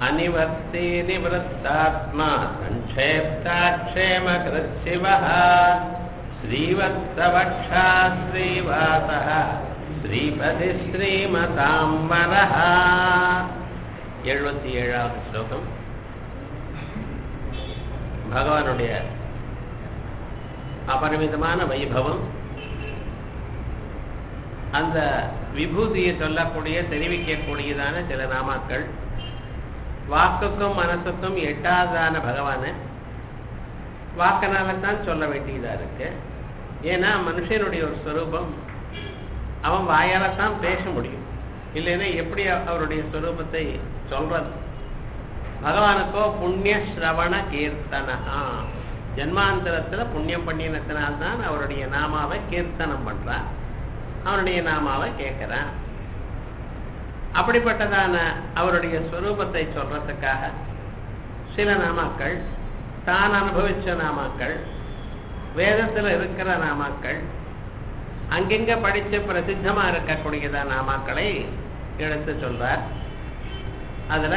अनिवर्ति निवृत्तात्मा सङ्क्षेप्ताक्षेमकृत्शिवः श्रीवत्सवक्षा श्रीवासः श्रीपति श्रीमताम्बरः எழுபத்தி ஏழாவது ஸ்லோகம் பகவானுடைய அபரிமிதமான வைபவம் அந்த விபூதியை சொல்லக்கூடிய தெரிவிக்கக்கூடியதான சில நாமாக்கள் வாக்குக்கும் மனசுக்கும் எட்டாவதான பகவானை வாக்கனால்தான் சொல்ல வேண்டியதா இருக்கு ஏன்னா மனுஷனுடைய ஒரு ஸ்வரூபம் அவன் வாயால தான் பேச முடியும் இல்லைன்னா எப்படி அவருடைய ஸ்வரூபத்தை சொல்றது பகவானுக்கோ புண்ணிய ஸ்ரவண கீர்த்தனஹா ஜன்மாந்தரத்துல புண்ணியம் பண்ணினத்தினால்தான் அவருடைய நாமாவை கீர்த்தனம் பண்றான் அவருடைய நாமாவை கேட்கிறான் அப்படிப்பட்டதான அவருடைய ஸ்வரூபத்தை சொல்றதுக்காக சில நாமாக்கள் தான் அனுபவிச்ச நாமாக்கள் வேதத்தில் இருக்கிற நாமாக்கள் அங்கெங்க படித்து பிரசித்தமா இருக்கக்கூடியதா நாமாக்களை எடுத்து சொல்றார் அதுல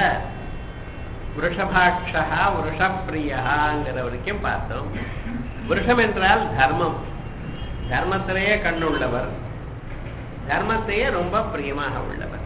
விருஷபாட்சா விருஷப்பிரியாங்கிற வரைக்கும் பார்த்தோம் விருஷம் என்றால் தர்மம் தர்மத்திலேயே கண்ணுள்ளவர் தர்மத்தையே ரொம்ப பிரியமாக உள்ளவர்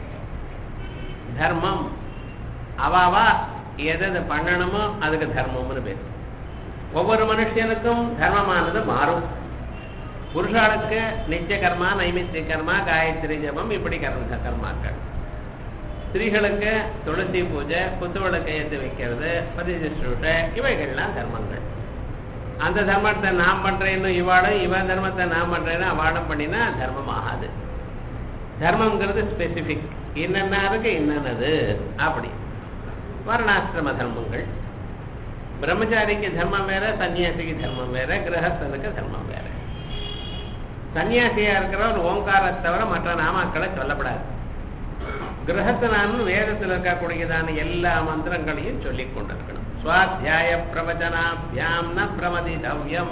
தர்மம் அவாவா எதை பண்ணணுமோ அதுக்கு தர்மம்னு பேர் ஒவ்வொரு மனுஷனுக்கும் தர்மமானது மாறும் புருஷாளுக்கு நித்திய கர்மா நைமித்திய கர்மா காயத்ரி ஜபம் இப்படி கர்ம கர்மாக்கள் ஸ்திரீகளுக்கு துளசி பூஜை குத்துவிளக்கு ஏற்றி வைக்கிறது பதிசுஷ்ரூஷ இவைகள்லாம் தர்மங்கள் அந்த தர்மத்தை நான் பண்றேன்னு இவாளும் இவ தர்மத்தை நான் பண்றேன்னு அவாளும் பண்ணினா தர்மம் ஆகாது தர்மங்கிறது ஸ்பெசிபிக் என்னென்ன இருக்கு என்னென்னது அப்படி வர்ணாசிரம தர்மங்கள் பிரம்மச்சாரிக்கு தர்மம் வேற சன்னியாசிக்கு தர்மம் வேற கிரகஸ்தனுக்கு தர்மம் வேற சன்னியாசியா இருக்கிறவர் ஓங்காரத்தை தவிர மற்ற நாமாக்களை சொல்லப்படாது கிரகஸ்தனானு வேதத்தில் இருக்கக்கூடியதான எல்லா மந்திரங்களையும் சொல்லிக் கொண்டிருக்கணும் சுவாத்தியாய பிரவச்சனாபியாம் ந பிரமதிதவ்யம்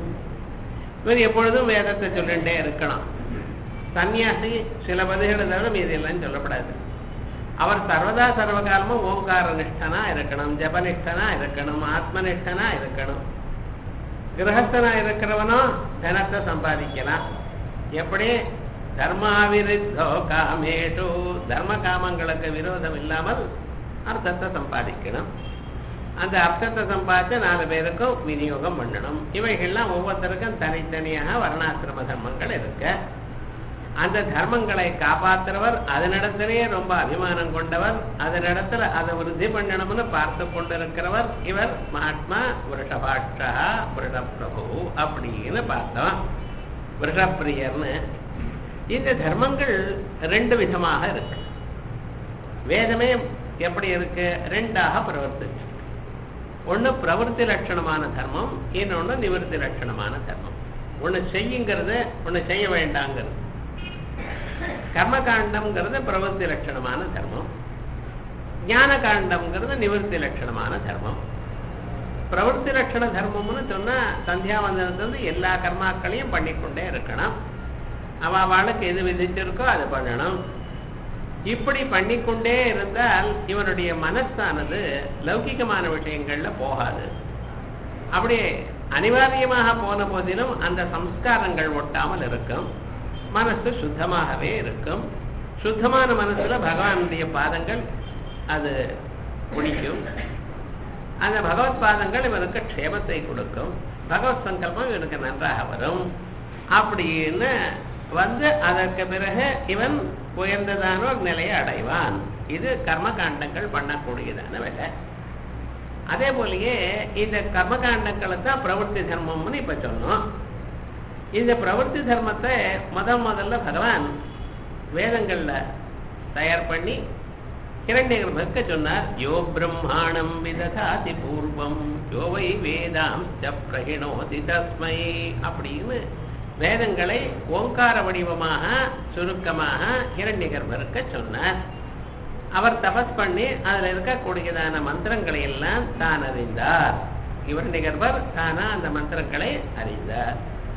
இவர் எப்பொழுதும் வேதத்தை சொல்லிட்டே இருக்கணும் சன்னியாசி சில பதிகளை தவிர மீது எல்லாம் சொல்லப்படாது அவர் சர்வதா சர்வகாலமும் ஓங்கார நிஷ்டனா இருக்கணும் ஜபனிஷ்டனா இருக்கணும் ஆத்மனிஷ்டனா இருக்கணும் கிரகஸ்தனா இருக்கிறவனோ தனத்தை சம்பாதிக்கலாம் எப்படி தர்மாவிருத்தோ காமேஷு தர்ம காமங்களுக்கு விரோதம் இல்லாமல் அர்த்தத்தை சம்பாதிக்கணும் அந்த அர்த்தத்தை சம்பாதிச்சு நாலு பேருக்கும் விநியோகம் பண்ணணும் இவைகள்லாம் ஒவ்வொருத்தருக்கும் தனித்தனியாக வர்ணாசிரம தர்மங்கள் இருக்கு அந்த தர்மங்களை காப்பாற்றுறவர் அதனிடத்திலேயே ரொம்ப அபிமானம் கொண்டவர் அதனிடத்துல அதை விருத்தி பண்ணணும்னு பார்த்து கொண்டிருக்கிறவர் இவர் மகாத்மா விருஷபாட்சா விருஷப்பிரபு அப்படின்னு பார்த்தோம் விருஷப்பிரியர்னு இந்த தர்மங்கள் ரெண்டு விதமாக இருக்கு வேதமே எப்படி இருக்கு ரெண்டாக பிரவர்த்திச்சு ஒண்ணு பிரவருத்தி லட்சணமான தர்மம் இன்னொன்னு நிவர்த்தி லட்சணமான தர்மம் ஒண்ணு செய்யுங்கிறது ஒண்ணு செய்ய வேண்டாங்கிறது கர்மகாண்டம்ங்கிறது பிரவருத்தி லட்சணமான தர்மம் ஞான காண்டம்ங்கிறது நிவர்த்தி லட்சணமான தர்மம் பிரவருத்தி லட்சண தர்மம்னு சொன்னா சந்தியாவந்தனத்திலிருந்து எல்லா கர்மாக்களையும் பண்ணிக்கொண்டே இருக்கணும் அவ அவளுக்கு எது விதிச்சிருக்கோ அதை பண்ணணும் இப்படி பண்ணிக்கொண்டே இருந்தால் இவனுடைய மனசானது லௌகிகமான விஷயங்கள்ல போகாது அப்படியே அனிவாரியமாக போன போதிலும் அந்த சம்ஸ்காரங்கள் ஒட்டாமல் இருக்கும் மனசு சுத்தமாகவே இருக்கும் சுத்தமான மனசுல பகவானுடைய பாதங்கள் அது பிடிக்கும் அந்த பகவத் பாதங்கள் இவனுக்கு க்ஷேமத்தை கொடுக்கும் பகவத் சங்கல்பம் இவனுக்கு நன்றாக வரும் அப்படின்னு வந்து அதற்கு பிறகு இவன் உயர்ந்ததான ஒரு நிலையை அடைவான் இது கர்ம காண்டங்கள் பண்ணக்கூடியதான வேலை அதே போலயே இந்த கர்ம காண்டங்களை தான் பிரவருத்தி தர்மம்னு இப்ப சொன்னோம் இந்த பிரவருத்தி தர்மத்தை முத முதல்ல பகவான் வேதங்கள்ல தயார் பண்ணி கிரண்யகர்பக்க சொன்னார் யோ பிரம்மாணம் விததாதி பூர்வம் யோவை வேதாம் பிரகிணோதி தஸ்மை அப்படின்னு வேதங்களை ஓங்கார வடிவமாக சுருக்கமாக இரண்யகர்பருக்க சொன்னார் அவர் தபஸ் பண்ணி அதுல இருக்கக்கூடியதான மந்திரங்களை எல்லாம் தான் அறிந்தார் இரண்யகர்பர் தானா அந்த மந்திரங்களை அறிந்தார்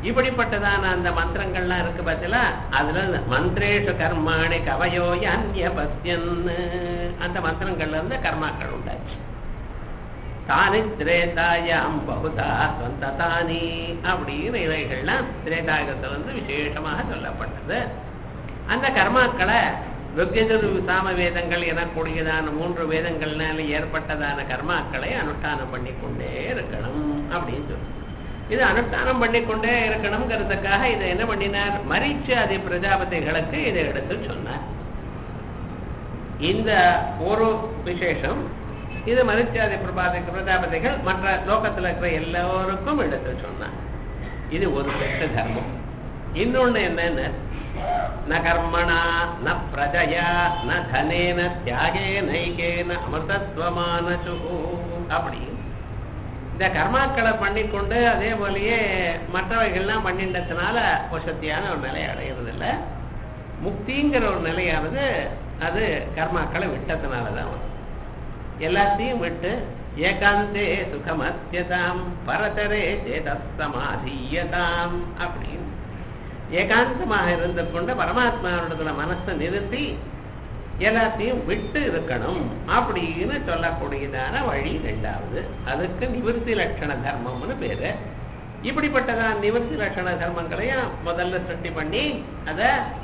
இப்படிப்பட்டதான அந்த மந்திரங்கள்லாம் இருக்கு பார்த்தீங்களா அதுல இந்த மந்திரேஷு கர்மாணி கவயோ அந்நிய பசியன்னு அந்த மந்திரங்கள்ல இருந்து கர்மாக்கள் உண்டாச்சு தானி திரேதாயாம் பகுதா சொந்த தானி அப்படின்னு இவைகள்லாம் திரேதாயகத்துல இருந்து விசேஷமாக சொல்லப்பட்டது அந்த கர்மாக்களை ருக்யஜுர் சாம வேதங்கள் எனக்கூடியதான மூன்று வேதங்கள்னால ஏற்பட்டதான கர்மாக்களை அனுஷ்டானம் பண்ணிக்கொண்டே இருக்கணும் அப்படின்னு சொல்லி இது அனுஷ்டானம் பண்ணிக்கொண்டே இருக்கணுங்கிறதுக்காக இதை என்ன பண்ணினார் மரிச்சு அதி பிரஜாபதிகளுக்கு இதை எடுத்து சொன்னார் இந்த ஒரு விசேஷம் இது மரிச்சாதி பிரபாதி பிரஜாபதிகள் மற்ற லோகத்தில் இருக்கிற எல்லோருக்கும் எடுத்து சொன்னார் இது ஒரு பெற்ற தர்மம் இன்னொன்னு என்னன்னு ந கர்மணா ந பிரஜயா ந தனேன தியாகே நைகேன அமிர்தத்வமானசு அப்படி இந்த கர்மாக்களை பண்ணிக்கொண்டு அதே போலயே மற்றவைகள்லாம் பண்ணிட்டதுனால வசதியான ஒரு நிலை அடையிறது இல்லை முக்திங்கிற ஒரு நிலையானது அது கர்மாக்களை விட்டதுனால தான் வரும் எல்லாத்தையும் விட்டு ஏகாந்தே சுகமத்தியதாம் பரதரே சேதசமாதீயதாம் அப்படின்னு ஏகாந்தமாக இருந்து கொண்டு பரமாத்மாவிடத்துல மனசை நிறுத்தி எல்லாத்தையும் விட்டு இருக்கணும் அப்படின்னு சொல்லக்கூடியதான வழி ரெண்டாவது அதுக்கு நிவர்த்தி லட்சண தர்மம்னு பேரு இப்படிப்பட்டதான் நிவர்த்தி லட்சண தர்மங்களையும் முதல்ல சிருஷ்டி பண்ணி அத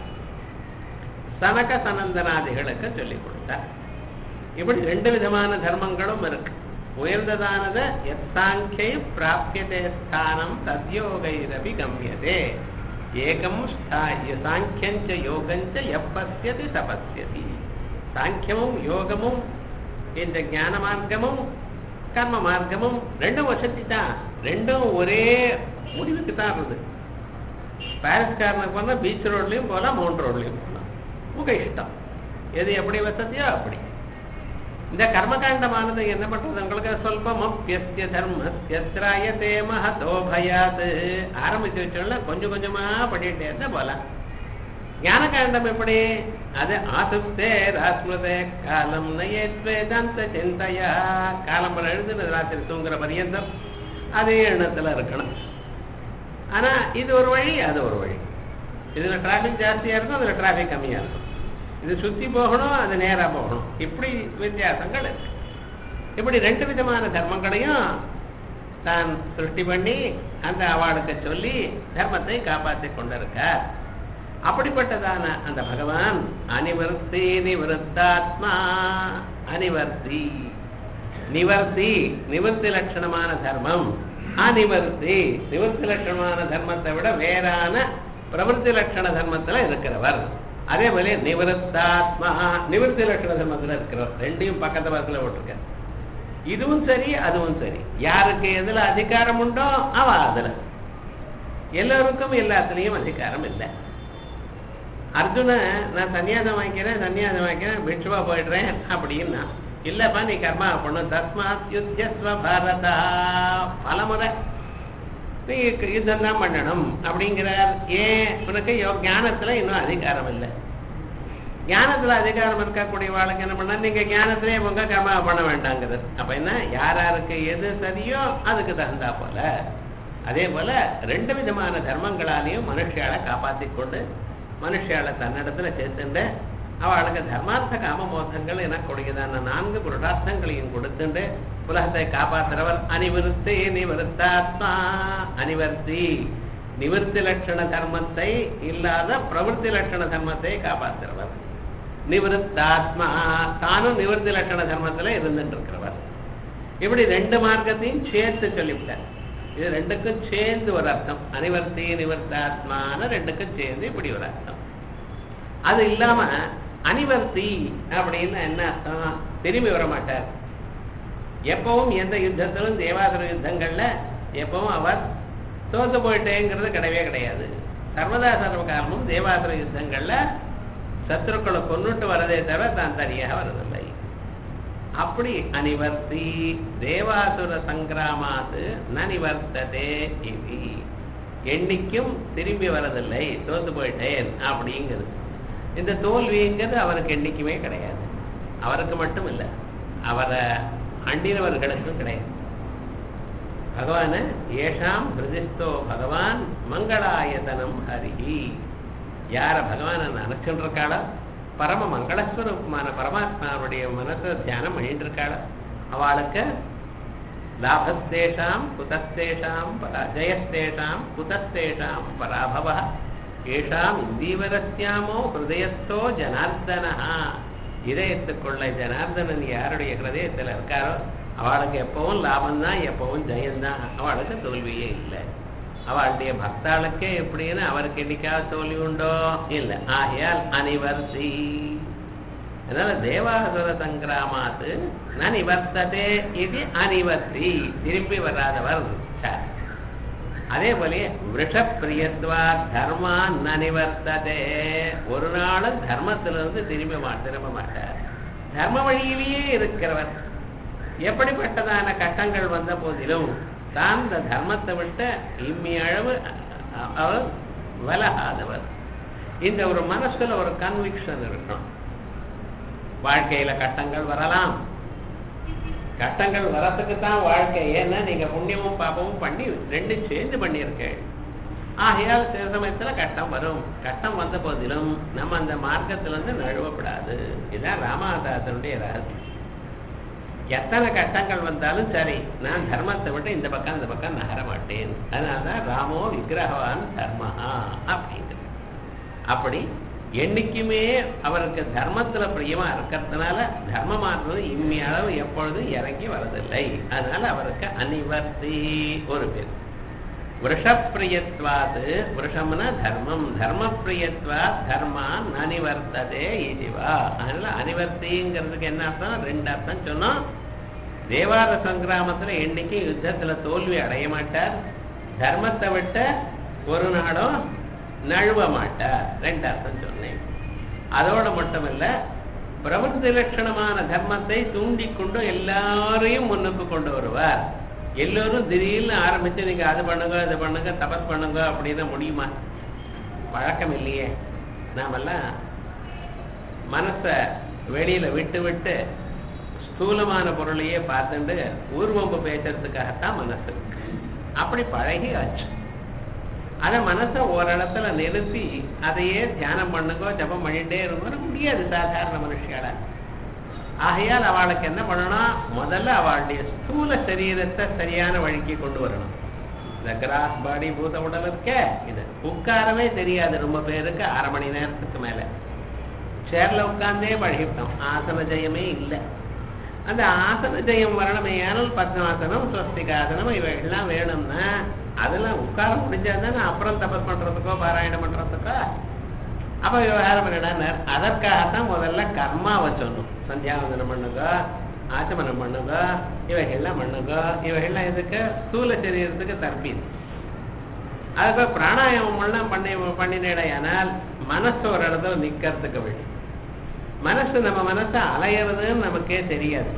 சனக சனந்தனாதிகளுக்கு சொல்லிக் கொடுத்தார் இப்படி ரெண்டு விதமான தர்மங்களும் இருக்கு உயர்ந்ததானது எத்தாங்கியை பிராபியதே ஸ்தானம் தத்யோகைரபி கம்யதே ஏகம் சாங்கியஞ்ச யோகஞ்ச எப்பசியதி சபசியதி சாங்கியமும் யோகமும் இந்த ஞான மார்க்கமும் கர்ம மார்க்கமும் ரெண்டும் வசதி தான் ரெண்டும் ஒரே முடிவுக்கு தான் இருக்குது பாரிஸ்காரனுக்கு போனால் பீச் ரோட்லையும் போகலாம் மவுண்ட் ரோட்லையும் போகலாம் உங்க இஷ்டம் எது எப்படி வசதியோ அப்படி இந்த கர்மகாண்டமானது என்ன பண்றது உங்களுக்கு சொல்பம் அப்பியஸ்ய தர்மஸ்யத்ராயதே மகதோ பயாத் ஆரம்பிச்சு வச்சோம்னா கொஞ்சம் கொஞ்சமா பண்ணிட்டே இருந்தா போலாம் ஞானகாண்டம் எப்படி அது ஆசுப்தே ராஸ்மிருதே காலம் நயேத் வேதாந்த சிந்தையா காலம் பல எழுதுனது ராத்திரி தூங்குற பரியந்தம் அதே எண்ணத்துல இருக்கணும் ஆனா இது ஒரு வழி அது ஒரு வழி இதுல டிராபிக் ஜாஸ்தியா இருக்கும் அதுல டிராபிக் கம்மியா இருக்கும் இது சுத்தி போகணும் அது நேரா போகணும் இப்படி வித்தியாசங்கள் இருக்கு இப்படி ரெண்டு விதமான தர்மங்களையும் தான் சிருஷ்டி பண்ணி அந்த அவார்டுக்கு சொல்லி தர்மத்தை காப்பாற்றி கொண்டிருக்கார் அப்படிப்பட்டதான அந்த பகவான் அனிவர்த்தி நிவருத்தாத்மா அனிவர்த்தி நிவர்த்தி நிவர்த்தி லட்சணமான தர்மம் அனிவர்த்தி நிவர்த்தி லட்சணமான தர்மத்தை விட வேறான பிரவருத்தி லட்சண தர்மத்துல இருக்கிறவர் அதே போல நிவருத்தாத்மா நிவர்த்தி லட்சண தர்மத்துல இருக்கிறவர் ரெண்டையும் பக்கத்து பக்கத்துல போட்டிருக்க இதுவும் சரி அதுவும் சரி யாருக்கு எதுல அதிகாரம் உண்டோ அவ அதுல எல்லாருக்கும் எல்லாத்துலயும் அதிகாரம் இல்லை அர்ஜுன நான் சன்னியாசம் வாங்கிக்கிறேன் சன்னியாசம் வாங்கிக்கிறேன் பிட்சுவா போயிடுறேன் அப்படின்னா இல்லப்பா நீ கர்மா பண்ணு தஸ்மாத் யுத்தியஸ்வ பாரதா பலமுறை நீ யுத்தம் தான் பண்ணணும் அப்படிங்கிறார் ஏன் உனக்கு யோ ஞானத்துல இன்னும் அதிகாரம் இல்லை ஞானத்துல அதிகாரம் இருக்கக்கூடிய வாழ்க்கை என்ன பண்ணா நீங்க ஞானத்திலே உங்க கர்மா பண்ண வேண்டாங்கிறது அப்ப என்ன யார் யாருக்கு எது சரியோ அதுக்கு தகுந்தா போல அதே போல ரெண்டு விதமான தர்மங்களாலையும் மனுஷியால காப்பாத்தி கொண்டு மனுஷியால தன்னிடத்துல சேர்த்துண்டு அவளுக்கு தர்மார்த்த காமமோசங்கள் என கொடுக்குதான நான்கு புருஷார்த்தங்களையும் கொடுத்துண்டு உலகத்தை காப்பாற்றுறவர் அனிவருத்தி நிவருத்தாத்மா அனிவர்த்தி நிவர்த்தி லட்சண தர்மத்தை இல்லாத பிரவருத்தி லட்சண தர்மத்தை காப்பாற்றுறவர் நிவருத்தாத்மா தானும் நிவர்த்தி லட்சண தர்மத்துல இருந்துட்டு இருக்கிறவர் இப்படி ரெண்டு மார்க்கத்தையும் சேர்த்து சொல்லிவிட்டார் இது ரெண்டுக்கும் சேர்ந்து ஒரு அர்த்தம் அனிவர்த்தி நிவர்த்தாத்மான ரெண்டுக்கும் சேர்ந்து இப்படி ஒரு அர்த்தம் அது இல்லாம அனிவர்த்தி அப்படின்னு என்ன அர்த்தம் திரும்பி வர மாட்டார் எப்பவும் எந்த யுத்தத்திலும் தேவாசுர யுத்தங்கள்ல எப்பவும் அவர் தோத்து போயிட்டேங்கிறது கிடையவே கிடையாது சர்வதா சர்வ காலமும் தேவாசுர யுத்தங்கள்ல சத்ருக்களை கொண்டுட்டு வரதே தவிர தான் தனியாக வரதில்லை அப்படி அனிவர்த்தி தேவாசுர சங்கிராமாது நனிவர்த்ததே இது என்னைக்கும் திரும்பி வரதில்லை தோத்து போயிட்டேன் அப்படிங்கிறது இந்த தோல்விங்கிறது அவருக்கு என்னைக்குமே கிடையாது அவருக்கு மட்டும் இல்லை அவரை அண்டினவர்களுக்கும் கிடையாது பகவான் ஏஷாம் ஹிருதிஸ்தோ பகவான் மங்களாயதனம் ஹரிஹி யார பகவானை நினைச்சுட்டு இருக்காளோ பரம மங்களஸ்வரூபமான பரமாத்மாவுடைய மனசை தியானம் பண்ணிட்டு இருக்காளோ அவளுக்கு லாபஸ்தேஷாம் குதஸ்தேஷாம் பரா ஜெயஸ்தேஷாம் குதஸ்தேஷாம் பராபவ ஏஷாம் இந்தீவரஸ்யாமோ ஹிருதயஸ்தோ ஜனார்தனா இதயத்துக்குள்ள ஜனார்தனன் யாருடைய ஹிருதயத்தில் இருக்காரோ அவளுக்கு எப்பவும் லாபம் தான் எப்பவும் ஜெயம்தான் அவளுக்கு தோல்வியே இல்லை அவளுடைய பக்தாளுக்கே எப்படின்னு அவருக்கு என்னைக்காவது தோல்வி உண்டோ இல்லை ஆகையால் அனிவர்த்தி அதனால தேவாசுர சங்கிராமாத்து ந நிவர்த்ததே இது அனிவர்த்தி திரும்பி வராதவர் சார் அதே போல விஷப்பிரியத்வா தர்மா ந நிவர்த்ததே ஒரு நாளும் தர்மத்திலிருந்து திரும்பி மா திரும்ப மாட்டார் தர்ம வழியிலேயே இருக்கிறவர் எப்படிப்பட்டதான கட்டங்கள் வந்த போதிலும் தான் இந்த தர்மத்தை விட்ட இம்மி அளவு அ- அவர் விலகாதவர் இந்த ஒரு மனசுல ஒரு கன்விக்ஷன் இருக்கணும் வாழ்க்கையில கட்டங்கள் வரலாம் கட்டங்கள் வரத்துக்கு தான் வாழ்க்கை ஏன்னா நீங்க புண்ணியமும் பாபமும் பண்ணி ரெண்டும் சேர்ந்து பண்ணியிருக்கேன் ஆகையால் சில சமயத்துல கட்டம் வரும் கட்டம் வந்த போதிலும் நம்ம அந்த மார்க்கத்துல இருந்து நழுவப்படாது இதுதான் ராமாதாசனுடைய ரகசியம் எத்தனை கட்டங்கள் வந்தாலும் சரி நான் தர்மத்தை விட்டு இந்த பக்கம் இந்த பக்கம் நகர மாட்டேன் அதனாலதான் ராமோ விக்கிரகவான் தர்மஹா அப்படிங்கிறது அப்படி என்னைக்குமே அவருக்கு தர்மத்துல பிரியமா இருக்கிறதுனால தர்மமானது இம்மி அளவு எப்பொழுதும் இறங்கி வரதில்லை அதனால அவருக்கு அனிவர்த்தி ஒரு பேர் விஷப்பிரியத்வாது விஷம்னா தர்மம் தர்மப்பிரியத்வா தர்மா அனிவர்த்ததே இதுவா அதனால அனிவர்த்திங்கிறதுக்கு என்ன அர்த்தம் ரெண்டு அர்த்தம் சொன்னோம் தேவார சங்கிராமத்துல என்னைக்கும் யுத்தத்துல தோல்வி அடைய மாட்டார் தர்மத்தை விட்ட ஒரு நாளும் நழுவ மாட்டார் ரெண்டு அர்த்தம் சொன்னேன் அதோட மட்டுமல்ல பிரபஞ்ச லட்சணமான தர்மத்தை தூண்டிக்கொண்டு எல்லாரையும் முன்னுக்கு கொண்டு வருவார் எல்லோரும் திடீர்னு ஆரம்பிச்சு நீங்க அது பண்ணுங்க இது பண்ணுங்க தபஸ் பண்ணுங்க அப்படின்னா முடியுமா பழக்கம் இல்லையே நாமெல்லாம் மனசை வெளியில விட்டு விட்டு ஸ்தூலமான பொருளையே பார்த்துட்டு ஊர்வம்பு பேசுறதுக்காகத்தான் மனசு இருக்கு. அப்படி பழகி ஆச்சு அதை மனசை ஓரிடத்துல நிறுத்தி அதையே தியானம் பண்ணுங்கோ ஜபம் பண்ணிட்டே இருங்கோ முடியாது சாதாரண மனுஷியால ஆகையால் அவளுக்கு என்ன பண்ணணும் முதல்ல அவளுடைய ஸ்தூல சரீரத்தை சரியான வழிக்கு கொண்டு வரணும் இந்த கிராஸ் பாடி பூத உடல் இருக்க இது உட்காரவே தெரியாது ரொம்ப பேருக்கு அரை மணி நேரத்துக்கு மேல சேர்ல உட்கார்ந்தே பழகிட்டோம் ஆசன ஜெயமே இல்லை அந்த ஆசன ஜெயம் வரணுமே ஏனால் பத்மாசனம் ஸ்வஸ்திகாசனம் இவைகள்லாம் வேணும்னா அதெல்லாம் உட்கார முடிஞ்சாதானே அப்புறம் தபஸ் பண்றதுக்கோ பாராயணம் பண்றதுக்கோ அப்ப விவகாரம் பண்ணிடார் அதற்காகத்தான் முதல்ல கர்மாவை சொன்னோம் சந்தியாவந்தனம் பண்ணுங்க ஆச்சமனம் பண்ணுங்க இவைகள்லாம் பண்ணுங்க இவைகள்லாம் எதுக்கு ஸ்தூல சரீரத்துக்கு தற்பீது அதுக்கு பிராணாயாமம் எல்லாம் பண்ணி பண்ணினேடையானால் மனசு ஒரு இடத்துல நிக்கிறதுக்கு வழி மனசு நம்ம மனசை அலையிறதுன்னு நமக்கே தெரியாது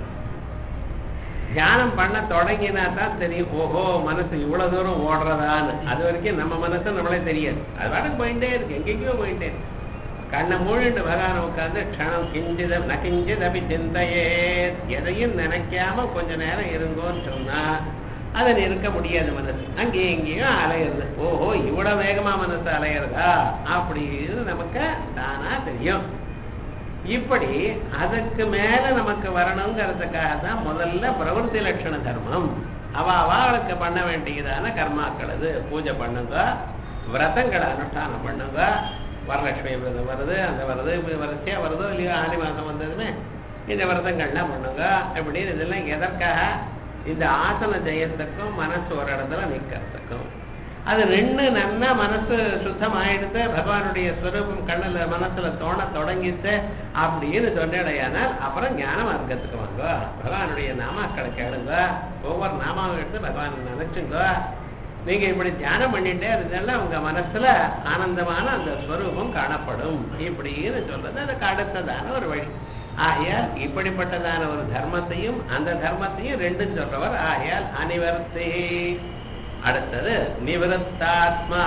தியானம் பண்ண தொடங்கினா தான் தெரியும் ஓஹோ மனசு இவ்வளவு தூரம் ஓடுறதான்னு அது வரைக்கும் நம்ம மனசு நம்மளே தெரியாது அது பாட்டுக்கு போயிட்டே இருக்கு எங்கெங்கயோ போயிட்டே இருக்கு கண்ணை மூழிட்டு பகவான உட்கார்ந்து க்ஷணம் கிஞ்சித நகிஞ்சித அபி சிந்தையே எதையும் நினைக்காம கொஞ்ச நேரம் இருங்கோன்னு சொன்னா அதை இருக்க முடியாது மனசு அங்கேயும் இங்கேயும் அலையிறது ஓஹோ இவ்வளவு வேகமா மனசு அலையிறதா அப்படின்னு நமக்கு தானா தெரியும் இப்படி அதுக்கு மேல நமக்கு வரணுங்கிறதுக்காக தான் முதல்ல பிரவருத்தி லட்சண தர்மம் அவ அவளுக்கு பண்ண வேண்டியதான கர்மாக்கள் அது பூஜை பண்ணுங்க விரதங்களை அனுஷ்டானம் பண்ணுங்க வரலட்சுமி விரதம் வருது அந்த வருது இப்படி வரிசையா வருதோ இல்லையோ ஆடி மாதம் வந்ததுமே இந்த விரதங்கள்லாம் பண்ணுங்க இப்படின்னு இதெல்லாம் எதற்காக இந்த ஆசன ஜெயத்துக்கும் மனசு ஒரு இடத்துல நிற்கிறதுக்கும் அது ரெண்டு நன்னா மனசு சுத்தமாயிடுத்து பகவானுடைய ஸ்வரூபம் கண்ணுல மனசுல தோண தொடங்கிட்டு அப்படின்னு சொன்னடையானால் அப்புறம் ஞான மார்க்கத்துக்கு வாங்க பகவானுடைய நாமாக்களை கேளுங்க ஒவ்வொரு நாமாவும் எடுத்து பகவான் நினைச்சுங்க நீங்க இப்படி தியானம் பண்ணிட்டே இருந்தாலும் உங்க மனசுல ஆனந்தமான அந்த ஸ்வரூபம் காணப்படும் இப்படின்னு சொல்றது அதுக்கு அடுத்ததான ஒரு வழி ஆகையால் இப்படிப்பட்டதான ஒரு தர்மத்தையும் அந்த தர்மத்தையும் ரெண்டும் சொல்றவர் ஆகையால் அனிவர்த்தி அடுத்தது நிவருத்தாத்மா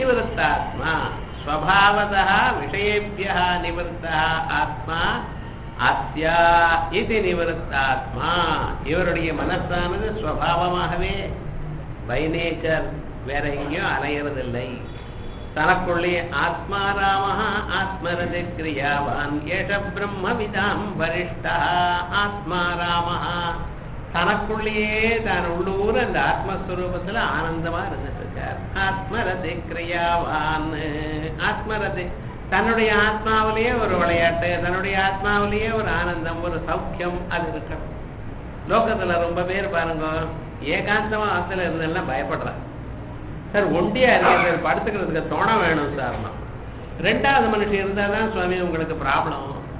நிவருத்தாத்மா ஸ்வபாவதா விஷயேபியா நிவருத்தா ஆத்மா அஸ்யா இது நிவருத்தாத்மா இவருடைய மனசானது ஸ்வபாவமாகவே பை நேச்சர் வேற எங்கேயும் அலையறதில்லை தனக்குள்ளே ஆத்மாராம ஆத்மரதி கிரியாவான் ஏஷ பிரம்மவிதாம் வரிஷ்டா ஆத்மாராம தனக்குள்ளேயே தான் உள்ளூர் அந்த ஆத்மஸ்வரூபத்துல ஆனந்தமா இருந்துட்டு இருக்கார் ஆத்மரதி கிரியாவான் ஆத்மரதி தன்னுடைய ஆத்மாவிலேயே ஒரு விளையாட்டு தன்னுடைய ஆத்மாவிலேயே ஒரு ஆனந்தம் ஒரு சௌக்கியம் அது இருக்கணும் லோகத்துல ரொம்ப பேர் பாருங்க ஏகாந்தமா ஆத்துல இருந்தெல்லாம் பயப்படுறாங்க சார் ஒண்டியா இருக்கேன் சார் படுத்துக்கிறதுக்கு துணை வேணும் சார் ரெண்டாவது மனுஷன் இருந்தால் தான் சுவாமி உங்களுக்கு ப்ராப்ளம்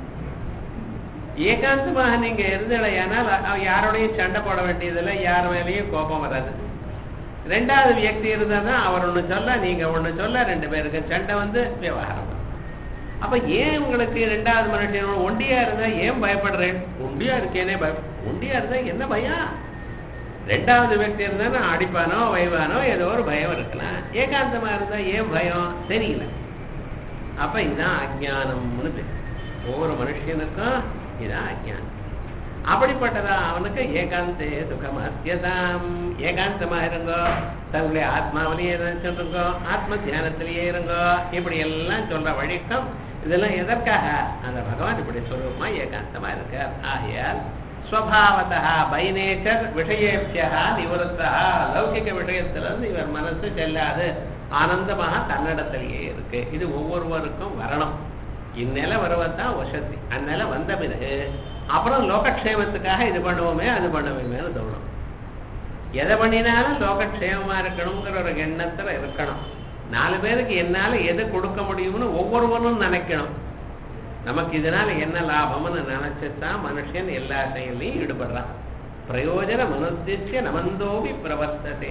ஏகாந்தமாக நீங்க இருந்தடையானால் யாரோடையும் சண்டை போட வேண்டியதில்லை யார் மேலேயும் கோபம் வராது ரெண்டாவது வியக்தி இருந்தால் தான் அவர் ஒன்று சொல்ல நீங்க ஒன்று சொல்ல ரெண்டு பேருக்கு சண்டை வந்து விவகாரம் அப்ப ஏன் உங்களுக்கு ரெண்டாவது மனுஷன் ஒண்டியா இருந்தா ஏன் பயப்படுறேன் ஒண்டியா இருக்கேனே பய ஒண்டியா இருந்தா என்ன பயம் ரெண்டாவது வியக்தி இருந்தா அடிப்பானோ வைவானோ ஏதோ ஒரு பயம் இருக்கலாம் ஏகாந்தமா இருந்தா ஏன் பயம் தெரியல அப்ப இதுதான் அஜானம்னு பேர் ஒவ்வொரு மனுஷனுக்கும் இதுதான் அஜானம் அப்படிப்பட்டதா அவனுக்கு ஏகாந்தே சுகம் அத்தியதாம் ஏகாந்தமா இருங்கோ தங்களுடைய ஆத்மாவிலேயே இருங்கோ ஆத்ம தியானத்திலேயே இருங்கோ இப்படி எல்லாம் சொல்ற வழிக்கம் இதெல்லாம் எதற்காக அந்த பகவான் இப்படி சொல்லுமா ஏகாந்தமா இருக்கார் ஆகையால் ஸ்வபாவதா பை நேச்சர் விஷயேபியா நிவருத்தா லௌகிக விஷயத்திலிருந்து இவர் மனசு செல்லாது ஆனந்தமாக தன்னிடத்திலேயே இருக்கு இது ஒவ்வொருவருக்கும் வரணும் இந்நிலை வருவதுதான் வசதி அந்நிலை வந்த பிறகு அப்புறம் லோகக்ஷேமத்துக்காக இது பண்ணுவோமே அது பண்ணுவோமேனு தோணும் எதை பண்ணினாலும் லோகக்ஷேமமா இருக்கணுங்கிற ஒரு எண்ணத்துல இருக்கணும் நாலு பேருக்கு என்னால எது கொடுக்க முடியும்னு ஒவ்வொருவரும் நினைக்கணும் நமக்கு இதனால என்ன லாபம்னு நினைச்சுதான் மனுஷன் எல்லா செயலையும் ஈடுபடுறான் பிரயோஜன மனுத்திய நமந்தோபி பிரவர்த்ததே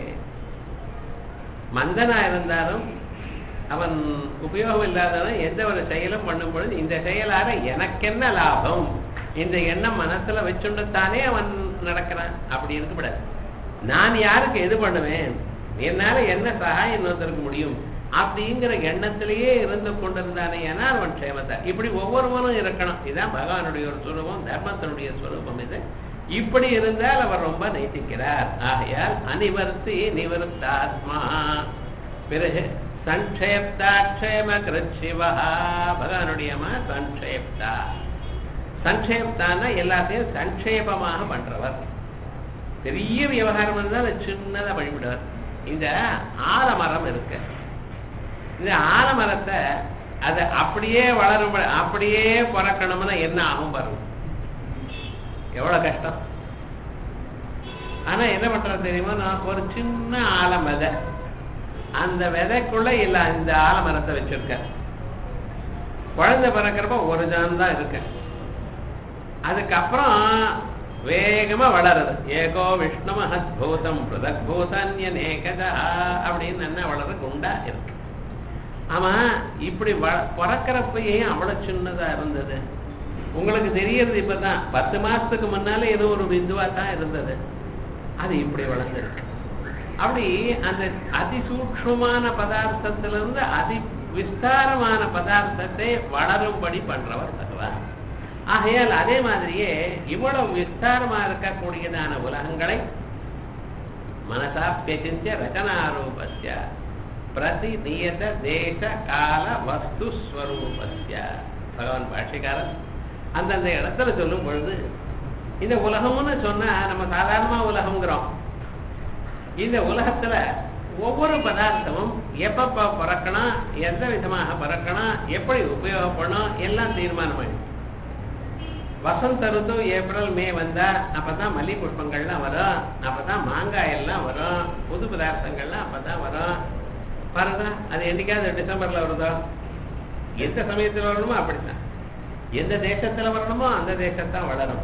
மந்தனா இருந்தாலும் அவன் உபயோகம் இல்லாதவன் எந்த ஒரு செயலும் பண்ணும் பொழுது இந்த செயலால எனக்கென்ன லாபம் இந்த எண்ணம் மனசுல வச்சுண்டு தானே அவன் நடக்கிறான் அப்படி இருக்கக்கூடாது நான் யாருக்கு எது பண்ணுவேன் என்னால என்ன சகாயம் இன்னொருத்தருக்கு முடியும் அப்படிங்கிற எண்ணத்திலேயே இருந்து கொண்டிருந்தானே ஏன்னா அவன் க்ஷேமத்தை இப்படி ஒவ்வொருவரும் இருக்கணும் இதுதான் பகவானுடைய ஒரு சுரூபம் தர்மத்தினுடைய சுரூபம் இது இப்படி இருந்தால் அவர் ரொம்ப நைத்திக்கிறார் ஆகையால் அனிவர்த்தி நிவர்த்தாத்மா பிறகு சங்கேப்தாட்சேம கிருச்சிவா பகவானுடையமா சங்கேப்தா சங்கேப்தான்னா எல்லாத்தையும் சங்கேபமாக பண்றவர் பெரிய விவகாரம் இருந்தால் சின்னதா வழிபடுவார் இந்த ஆலமரம் இருக்கு இந்த ஆலமரத்தை அதை அப்படியே வளரும் அப்படியே பிறக்கணும்னா என்ன ஆகும் பாருங்க எவ்வளவு கஷ்டம் ஆனா என்ன பண்றது தெரியுமா நான் ஒரு சின்ன ஆலம் விதை அந்த விதைக்குள்ள இல்ல இந்த ஆலமரத்தை வச்சிருக்கேன் குழந்தை பிறக்கிறப்ப ஒரு ஜான் தான் இருக்கு அதுக்கப்புறம் வேகமா வளருது ஏகோ விஷ்ணு மகத்பூதம் பிரதக்பூதன்யநேகதா அப்படின்னு என்ன வளர குண்டா இருக்கு ஆமா இப்படி பிறக்கிறப்பயே அவ்வளவு சின்னதா இருந்தது உங்களுக்கு தெரியறது இப்பதான் பத்து மாசத்துக்கு முன்னால ஏதோ ஒரு பிந்துவா தான் இருந்தது அது இப்படி வளர்ந்துருக்கு அப்படி அந்த அதிசூக்ஷமான பதார்த்தத்திலிருந்து அதி விஸ்தாரமான பதார்த்தத்தை வளரும்படி பண்றவர் பகவான் ஆகையால் அதே மாதிரியே இவ்வளவு விஸ்தாரமா இருக்கக்கூடியதான உலகங்களை மனசாப்பியசிஞ்ச ரச்சனாரூபஸ்ய பிரதி நியத தேச கால வஸ்து ஸ்வரூபஸ்ய பகவான் பாஷிக்காரன் அந்தந்த இடத்துல சொல்லும் பொழுது இந்த உலகம்னு சொன்னா நம்ம சாதாரணமா உலகம்ங்கிறோம் இந்த உலகத்துல ஒவ்வொரு பதார்த்தமும் எப்பப்ப பிறக்கணும் எந்த விதமாக பிறக்கணும் எப்படி உபயோகப்படணும் எல்லாம் தீர்மானமாயிடும் வசந்த ருத்து ஏப்ரல் மே வந்தா அப்பதான் மல்லி புஷ்பங்கள்லாம் வரும் அப்பதான் மாங்காய் எல்லாம் வரும் புது பதார்த்தங்கள்லாம் அப்பதான் வரும் பாருங்க அது என்னைக்காவது டிசம்பர்ல வருதோ எந்த சமயத்துல வரணுமோ அப்படித்தான் எந்த தேசத்துல வரணுமோ அந்த தேசத்தான் வளரும்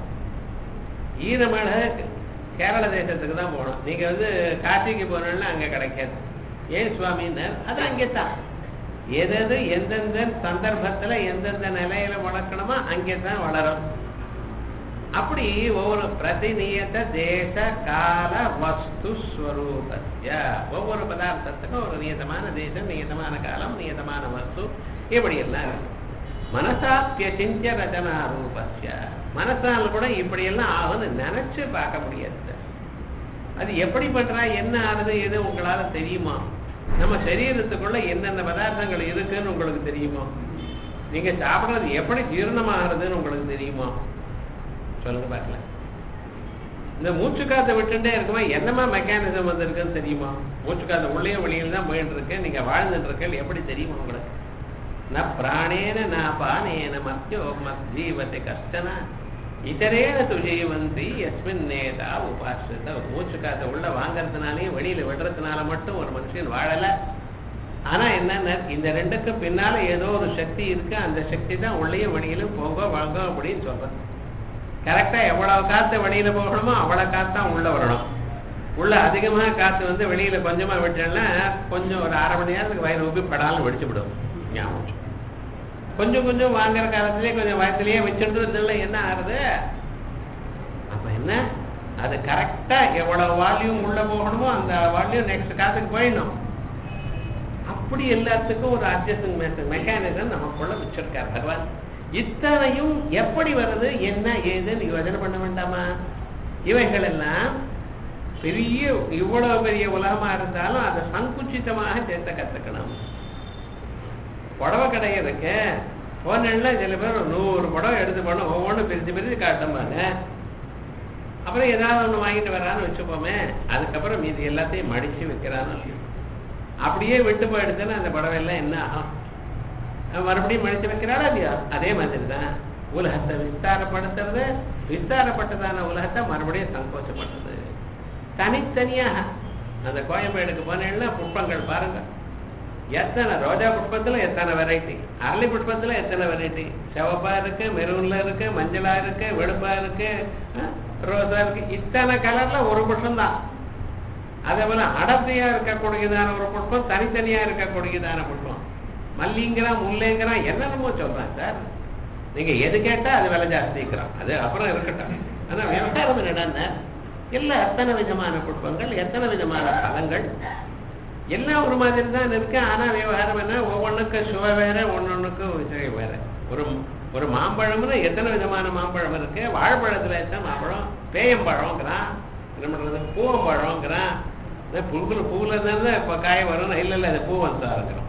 ஈரமழை கேரள தேசத்துக்கு தான் போகணும் நீங்க வந்து காசிக்கு போனோம்னா அங்க கிடைக்காது ஏன் சுவாமின்னர் அது அங்கே தான் எது எந்தெந்த சந்தர்ப்பத்துல எந்தெந்த நிலையில வளர்க்கணுமோ அங்கே தான் வளரும் அப்படி ஒவ்வொரு பிரதிநியத தேச கால வஸ்து ஸ்வரூபஸ்ய ஒவ்வொரு பதார்த்தத்துக்கும் ஒரு நியதமான தேசம் நியதமான காலம் நியதமான வஸ்து இப்படி எல்லாம் இருக்கு மனசாப்பியசிஞ்ச ரச்சனா ரூபஸ்ய மனசால் கூட இப்படியெல்லாம் ஆகும்னு நினைச்சு பார்க்க முடியாது அது எப்படி பண்றா என்ன ஆகுது எது உங்களால தெரியுமா நம்ம சரீரத்துக்குள்ள என்னென்ன பதார்த்தங்கள் இருக்குன்னு உங்களுக்கு தெரியுமா நீங்க சாப்பிடுறது எப்படி ஜீரணமாகிறதுன்னு உங்களுக்கு தெரியுமா சொல்லுங்க பார்க்கலாம் இந்த மூச்சு காத்தை விட்டுட்டே இருக்குமா என்னமா மெக்கானிசம் வந்திருக்குன்னு தெரியுமா மூச்சு காத்த உள்ளே வெளியில தான் போயிட்டு இருக்கு நீங்க வாழ்ந்துட்டு இருக்க எப்படி தெரியுமா உங்களுக்கு ந பிராணேன ந பானேன மத்தியோ மத்ஜீவத்தை கஷ்டனா இதரேன துஜீவந்தி எஸ்மின் நேதா உபாசிரித மூச்சு காத்த உள்ள வாங்கறதுனாலையும் வெளியில விடுறதுனால மட்டும் ஒரு மனுஷன் வாழல ஆனா என்னன்னா இந்த ரெண்டுக்கு பின்னால ஏதோ ஒரு சக்தி இருக்கு அந்த சக்தி தான் உள்ளேயும் வெளியிலும் போக வாங்க அப்படின்னு சொல்றது கரெக்டா எவ்வளவு காத்து வெளியில போகணுமோ அவ்வளவு காத்து தான் உள்ள வரணும் உள்ள அதிகமா காத்து வந்து வெளியில கொஞ்சமா விட்டோம்னா கொஞ்சம் ஒரு அரை மணி நேரத்துக்கு வயிறு ஊப்பி படாலும் வெடிச்சு விடும் ஞாபகம் கொஞ்சம் கொஞ்சம் வாங்குற காலத்திலேயே கொஞ்சம் வயசுலயே வச்சுட்டு என்ன ஆகுது அப்ப என்ன அது கரெக்டா எவ்வளவு வால்யூம் உள்ள போகணுமோ அந்த வால்யூம் நெக்ஸ்ட் காத்துக்கு போயிடணும் அப்படி எல்லாத்துக்கும் ஒரு அட்ஜஸ்டிங் மெக்கானிசம் நமக்குள்ள வச்சிருக்கார் பகவான் இத்தனையும் எப்படி வருது என்ன ஏதுன்னு யோஜனை பண்ண வேண்டாமா இவைகள் எல்லாம் பெரிய இவ்வளவு பெரிய உலகமா இருந்தாலும் அதை சங்குச்சிதமாக சேர்த்த கத்துக்கணும் புடவை கடை இருக்கு போனா சில பேர் ஒரு நூறு புடவை எடுத்து போனோம் ஒவ்வொன்றும் பிரித்து பிரித்து காட்டும்பாங்க அப்புறம் ஏதாவது ஒன்று வாங்கிட்டு வரான்னு வச்சுப்போமே அதுக்கப்புறம் மீதி எல்லாத்தையும் மடிச்சு வைக்கிறான்னு அப்படியே விட்டு போயிடுச்சுன்னா அந்த புடவை எல்லாம் என்ன ஆகும் மறுபடியும் மடிச்சு வைக்கிறாளா இல்லையா அதே மாதிரி தான் உலகத்தை விஸ்தாரப்படுத்துறது விஸ்தாரப்பட்டதான உலகத்தை மறுபடியும் சங்கோச்சப்படுறது தனித்தனியாக அந்த கோயம்பேடுக்கு போனேன்னா புஷ்பங்கள் பாருங்க எத்தனை ரோஜா புஷ்பத்துல எத்தனை வெரைட்டி அரளி புஷ்பத்துல எத்தனை வெரைட்டி சிவப்பா இருக்கு மெரூன்ல இருக்கு மஞ்சளா இருக்கு வெளுப்பா இருக்கு ரோஸா இருக்கு இத்தனை கலர்ல ஒரு புஷ்பம் தான் அதே போல அடர்த்தியா இருக்கக்கூடியதான ஒரு புஷ்பம் தனித்தனியா இருக்கக்கூடியதான புஷ்பம் மல்லிங்கிறான் முல்லைங்கிறான் என்னென்னமோ சொல்றான் சார் நீங்க எது கேட்டா அது விலை ஜாஸ்திக்கிறான் அது அப்புறம் இருக்கட்டும் ஆனா விவகாரம் என்னடா எல்லாம் எத்தனை விதமான புஷ்பங்கள் எத்தனை விதமான பழங்கள் எல்லாம் ஒரு மாதிரி தான் இருக்கு ஆனா விவகாரம் என்ன ஒவ்வொன்றுக்கு சுவை வேற ஒன்னொன்னுக்கு சுவை வேற ஒரு ஒரு மாம்பழம்னு எத்தனை விதமான மாம்பழம் இருக்கு வாழைப்பழத்துல எத்தனை மாம்பழம் பேயம்பழம்ங்கிறான் என்ன பண்றது பூவம்பழம்ங்கிறான் புழுக்குல பூவுல இருந்தா இப்ப காய வரும் இல்ல இல்ல அது பூ வந்தா இருக்கிறோம்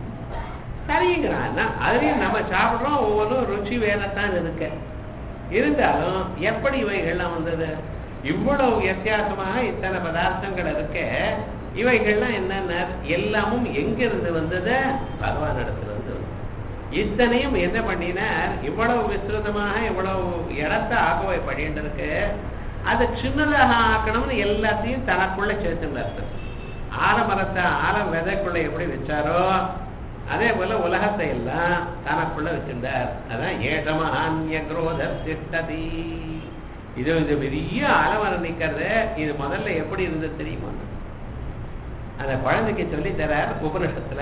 சரிங்கிறான் அதுலயும் நம்ம சாப்பிடுறோம் ஒவ்வொன்றும் ருச்சி வேறத்தான் இருக்கு இருந்தாலும் எப்படி இவைகள்லாம் வந்தது இவ்வளவு வித்தியாசமாக இத்தனை பதார்த்தங்கள் இருக்க இவைகள்லாம் என்னென்ன எல்லாமும் எங்கிருந்து வந்தது பகவான் இடத்துல இருந்து இத்தனையும் என்ன பண்ணினார் இவ்வளவு விஸ்திருதமாக இவ்வளவு இடத்தை ஆக்குவை பண்ணிட்டு இருக்கு அதை சின்னதாக ஆக்கணும்னு எல்லாத்தையும் தனக்குள்ள சேர்த்துனார் ஆலமரத்தை ஆலம் விதைக்குள்ள எப்படி வச்சாரோ அதே போல உலகத்தை எல்லாம் தனக்குள்ள வச்சிருந்தார் அதான் ஏஷமான்ய குரோத திஷ்டதி இது இது பெரிய ஆலமரம் நிக்கிறது இது முதல்ல எப்படி இருந்தது தெரியுமா அந்த குழந்தைக்கு சொல்லி தரார் உபனிஷத்துல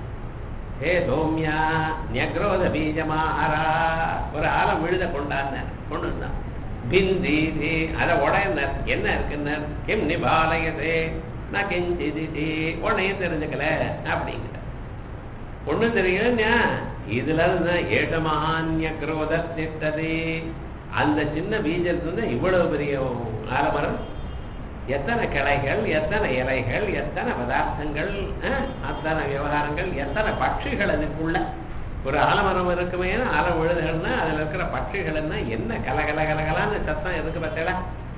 ஹே சோம்யா நியக்ரோத பீஜமாரா ஒரு ஆலம் விழுத கொண்டான் கொண்டு வந்தான் பிந்தி அதை உடையனர் என்ன இருக்குன்னர் கிம் நிபாலயதே நான் கெஞ்சிதி உடனே தெரிஞ்சுக்கல அப்படிங்கிற ஒண்ணும் தெரியல இதுல இருந்தான் ஏட்டமான்ய குரோத திட்டதே அந்த சின்ன பீஜத்துல இவ்வளவு பெரிய ஆலமரம் எத்தனை கிளைகள் எத்தனை இலைகள் எத்தனை பதார்த்தங்கள் அத்தனை விவகாரங்கள் எத்தனை பட்சிகள் அதுக்குள்ள ஒரு ஆலமரம் இருக்குமே ஆலம் விழுதுகள்னா அதுல இருக்கிற பட்சிகள் என்ன கலகல கலகலான்னு சத்தம் இருக்கு பார்த்தீங்களா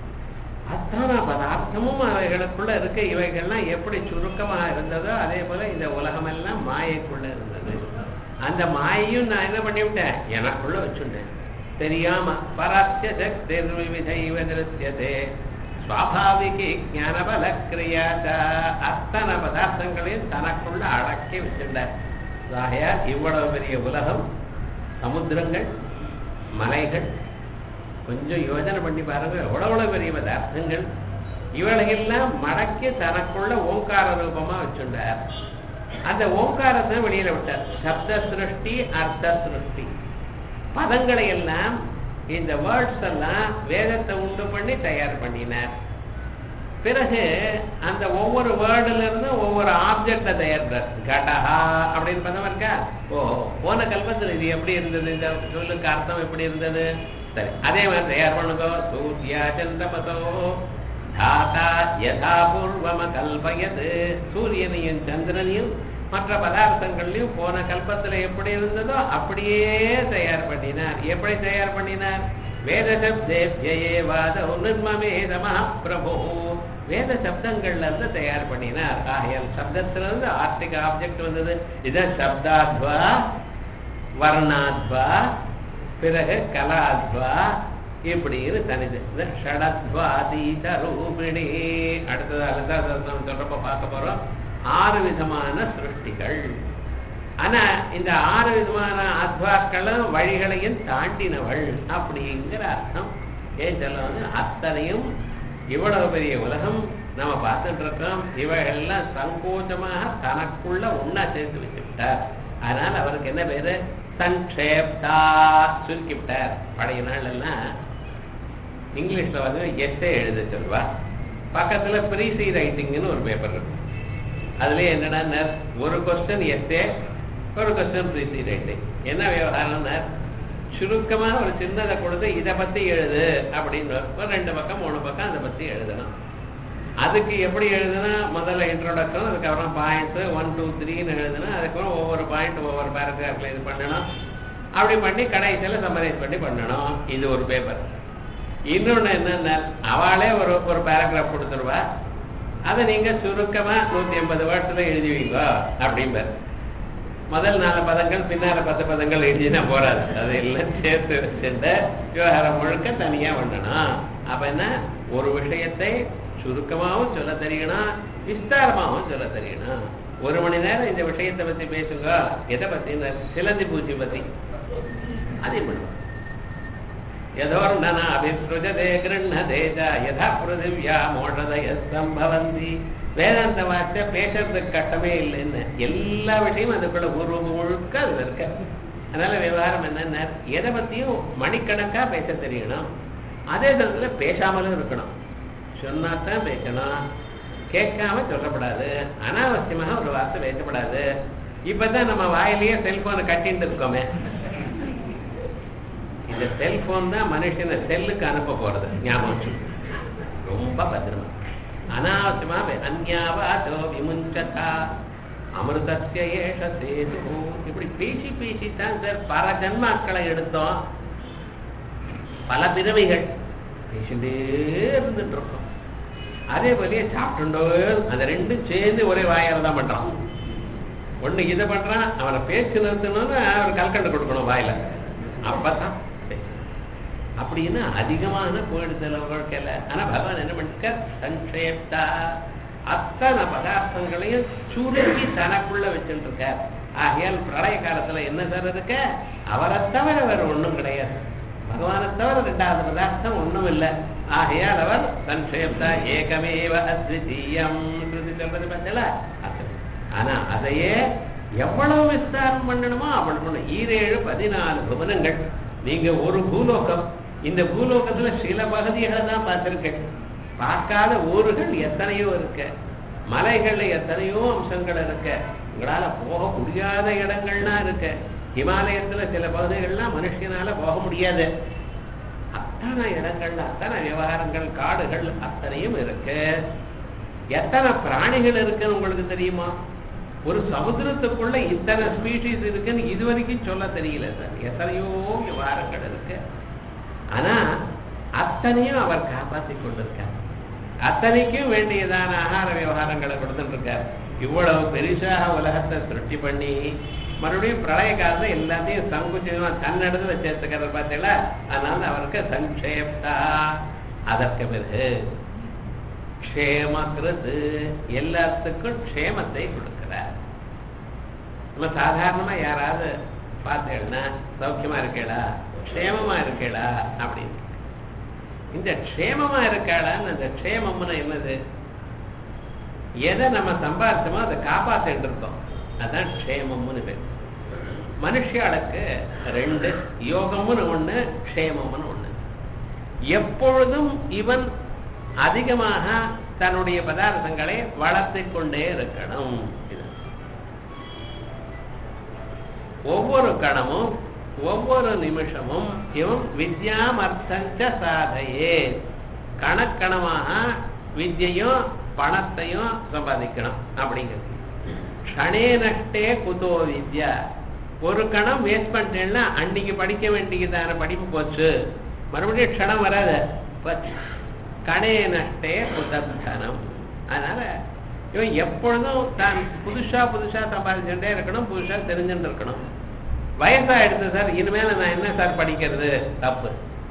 அத்தனை பதார்த்தமும் அவைகளுக்குள்ள இருக்க இவைகள்லாம் எப்படி சுருக்கமா இருந்ததோ அதே போல இந்த உலகமெல்லாம் மாயைக்குள்ள இருந்தது அந்த மாயையும் நான் என்ன பண்ணிவிட்டேன் எனக்குள்ள வச்சுட்டேன் தெரியாம பராத்திய சக்தி விவிதைவ நிறுத்தியதே சுவாபாவிகி ஞானபல கிரியாச்சா அத்தனை பதார்த்தங்களையும் தனக்குள்ள அடக்கி வச்சிருந்தார் ஆகையால் இவ்வளவு பெரிய உலகம் சமுத்திரங்கள் மலைகள் கொஞ்சம் யோஜனை பண்ணி பாருங்க எவ்வளவு பெரிய பதார்த்தங்கள் இவளையெல்லாம் மடக்கி தனக்குள்ள ஓங்கார ரூபமா வச்சுட்டார் அந்த ஓங்காரத்தை வெளியில விட்டார் சப்த சிருஷ்டி அர்த்த சிருஷ்டி பதங்களை எல்லாம் இந்த வேர்ட்ஸ் எல்லாம் வேதத்தை உண்டு பண்ணி தயார் பண்ணினார் பிறகு அந்த ஒவ்வொரு வேர்டுல இருந்து ஒவ்வொரு ஆப்ஜெக்டை தயாரிக்கிறார் கடஹா அப்படின்னு பதம் இருக்கா ஓ போன கல்பத்தில் இது எப்படி இருந்தது இந்த சொல்லுக்கு அர்த்தம் எப்படி இருந்தது சரி அதே மாதிரி தயார் பண்ணுங்க சூர்யா சந்திரமசோ தாத்தா யதா பூர்வம கல்பயது சூரியனையும் சந்திரனையும் மற்ற பதார்த்தங்கள்லையும் போன கல்பத்துல எப்படி இருந்ததோ அப்படியே தயார் பண்ணினார் எப்படி தயார் பண்ணினார் வேத சப்தேபியே வாத நிர்மமேத மகாபிரபு வேத சப்தங்கள்ல இருந்து தயார் பண்ணினார் ஆகையால் சப்தத்துல இருந்து ஆர்டிக் ஆப்ஜெக்ட் வந்தது இதான் சப்தாத்வா வர்ணாத்வா பிறகு கலாத்வா இப்படின்னு தனிது இந்த ஷடத்வாதீத ரூபிணி அடுத்தது அலதாசனம் சொல்றப்ப பார்க்க போறோம் ஆறு விதமான சிருஷ்டிகள் ஆனா இந்த ஆறு விதமான அத்வாக்களும் வழிகளையும் தாண்டினவள் அப்படிங்கிற அர்த்தம் ஏன் சொல்ல வந்து அத்தனையும் இவ்வளவு பெரிய உலகம் நம்ம பார்த்துட்டு இருக்கோம் இவைகள்லாம் சங்கோச்சமாக தனக்குள்ள ஒன்னா சேர்த்து வச்சுவிட்டார் அதனால அவருக்கு என்ன பேரு சங்கேப்தா சுருக்கி விட்டார் பழைய நாள் எல்லாம் இங்கிலீஷ்ல வந்து எஸ்ஸே எழுத சொல்வா பக்கத்துல ப்ரீசி ரைட்டிங்னு ஒரு பேப்பர் இருக்கு அதுலயே என்னன்னா ஒரு கொஸ்டின் எஸ்ஸே ஒரு கொஸ்டின் ப்ரீசி ரைட்டிங் என்ன விவகாரம்னா சுருக்கமான ஒரு சின்னதை கொடுத்து இதை பத்தி எழுது அப்படின்னு ஒரு ரெண்டு பக்கம் மூணு பக்கம் அதை பத்தி எழுதணும் அதுக்கு எப்படி எழுதுனா முதல்ல இன்ட்ரோடக்ஷன் அதுக்கப்புறம் பாயிண்ட்ஸ் ஒன் டூ த்ரீன்னு எழுதுனா அதுக்கப்புறம் ஒவ்வொரு பாயிண்ட் ஒவ்வொரு பேராகிராஃப்ல இது பண்ணணும் அப்படி பண்ணி கடைசியில் சம்மரைஸ் பண்ணி பண்ணணும் இது ஒரு பேப்பர் இன்னொன்று என்னன்னா அவளே ஒரு ஒரு பேராகிராஃப் கொடுத்துருவா அதை நீங்க சுருக்கமா நூத்தி எண்பது வேர்ட்ஸ்ல எழுதுவீங்க அப்படிம்பார் முதல் நாலு பதங்கள் பின்னால பத்து பதங்கள் எழுதினா போறாது அது எல்லாம் சேர்த்து வச்சுட்டு விவகாரம் முழுக்க தனியா பண்ணணும் அப்ப என்ன ஒரு விஷயத்தை சுருக்கமாகவும் சொல்ல தெரியணும் விஸ்தாரமாகவும் சொல்ல தெரியணும் ஒரு மணி நேரம் இந்த விஷயத்தை பத்தி பேசுங்க எதை பத்தி சிலந்தி பூச்சி பத்தி அதே பண்ணுவோம் யதோர்ணனா அபிஸ்ருஜதே கிருண்ணதே ச யதா பிருதிவ்யா மோஷதய சம்பவந்தி வேதாந்த வார்த்தை பேசுறதுக்கு கட்டமே இல்லைன்னு எல்லா விஷயமும் அதுக்குள்ள பூர்வ முழுக்க அது இருக்க அதனால விவகாரம் என்னன்னா எதை பத்தியும் மணிக்கணக்கா பேச தெரியணும் அதே நேரத்துல பேசாமலும் இருக்கணும் சொன்னாதான் பேசணும் கேட்காம சொல்லப்படாது அனாவசியமாக ஒரு வார்த்தை பேசப்படாது இப்பதான் நம்ம வாயிலேயே செல்போனை கட்டிட்டு இருக்கோமே இந்த செல்போன் தான் மனுஷனை செல்லுக்கு அனுப்ப போறது ஞாபகம் ரொம்ப பத்திரமா அனாவசியமா அந்யாவாதோ விமுஞ்சதா அமிர்தத்திய ஏஷ சேது இப்படி பேசி பேசி தான் சார் பல ஜன்மாக்களை எடுத்தோம் பல பிறவைகள் பேசிட்டே இருந்துட்டு இருக்கோம் அதே போலயே சாப்பிட்டுண்டோ அந்த ரெண்டும் சேர்ந்து ஒரே வாயால தான் பண்றான் ஒண்ணு இதை பண்றான் அவனை பேச்சு நிறுத்தணும்னு அவர் கல்கண்டு கொடுக்கணும் வாயில அப்பதான் அப்படின்னா அதிகமான போயிடுதல் வாழ்க்கையில ஆனா பகவான் என்ன பண்ணிருக்க சங்கேப்தா அத்தனை பதார்த்தங்களையும் சுருக்கி தனக்குள்ள வச்சுட்டு இருக்கார் ஆகையால் பிரளய காலத்துல என்ன சார் இருக்க அவரை தவிர வேற ஒண்ணும் கிடையாது பகவானை தவிர ரெண்டாவது பதார்த்தம் ஒண்ணும் இல்லை ஆகையால் அவர் சங்கேப்தா ஏகமேவ அத்விதீயம் சொல்றது பார்த்தல ஆனா அதையே எவ்வளவு விஸ்தாரம் பண்ணணுமோ அவ்வளவு பண்ணணும் ஈரேழு பதினாலு புவனங்கள் நீங்க ஒரு பூலோகம் இந்த பூலோகத்துல சில பகுதிகளை தான் பார்த்திருக்கேன் பார்க்காத ஊர்கள் எத்தனையோ இருக்கு மலைகள்ல எத்தனையோ அம்சங்கள் இருக்கு உங்களால போக முடியாத இடங்கள்லாம் இருக்கு ஹிமாலயத்துல சில பகுதிகள்லாம் மனுஷனால போக முடியாது அத்தனை இடங்கள்ல அத்தனை விவகாரங்கள் காடுகள் அத்தனையும் இருக்கு எத்தனை பிராணிகள் இருக்குன்னு உங்களுக்கு தெரியுமா ஒரு சமுத்திரத்துக்குள்ள இத்தனை ஸ்பீஷீஸ் இருக்குன்னு இது வரைக்கும் சொல்ல தெரியல சார் எத்தனையோ விவகாரங்கள் இருக்கு ஆனா அத்தனையும் அவர் காப்பாற்றி கொண்டிருக்கார் அத்தனைக்கும் வேண்டியதான ஆகார விவகாரங்களை கொடுத்துட்டு இருக்கார் இவ்வளவு பெருசாக உலகத்தை சிருஷ்டி பண்ணி மறுபடியும் பிரளய காலத்துல எல்லாத்தையும் சங்குச்சிதமா தன்னடத்துல சேர்த்துக்கிறத பார்த்தீங்களா அதனால அவருக்கு சங்கேப்தா அதற்கு பிறகு க்ஷேமக்கிறது எல்லாத்துக்கும் க்ஷேமத்தை கொடுக்கிறார் நம்ம சாதாரணமா யாராவது பார்த்தேன்னா சௌக்கியமா இருக்கேடா க்ஷேமமா இருக்கேடா அப்படின்னு இந்த க்ஷேமமா இருக்காளான்னு அந்த க்ஷேமம்னு என்னது எதை நம்ம சம்பாதிச்சோமோ அதை காப்பாத்திட்டு இருக்கோம் அதான் க்ஷேமம்னு பேர் மனுஷியாளுக்கு ரெண்டு யோகம்னு ஒண்ணு க்ஷேமம்னு ஒண்ணு எப்பொழுதும் இவன் அதிகமாக தன்னுடைய பதார்த்தங்களை வளர்த்துக் கொண்டே இருக்கணும் இது. ஒவ்வொரு கணமும் ஒவ்வொரு நிமிஷமும் இவன் வித்யாம் அர்த்தஞ்ச சாதையே கணக்கணமாக வித்யையும் பணத்தையும் சம்பாதிக்கணும் அப்படிங்கிறது க்ஷணே நஷ்டே குதோ வித்யா ஒரு கணம் வேஸ்ட் பண்ணிட்டேன்னா அன்னைக்கு படிக்க வேண்டியதான படிப்பு போச்சு மறுபடியும் க்ஷணம் வராது போச்சு. கணே நஷ்டே குதத்தனம் அதனால இவன் எப்பொழுதும் தான் புதுசா புதுசா சம்பாதிச்சுட்டே இருக்கணும் புதுசா தெரிஞ்சுட்டு இருக்கணும் வயசாயிடுச்சு சார் இனிமேல நான் என்ன சார் படிக்கிறது தப்பு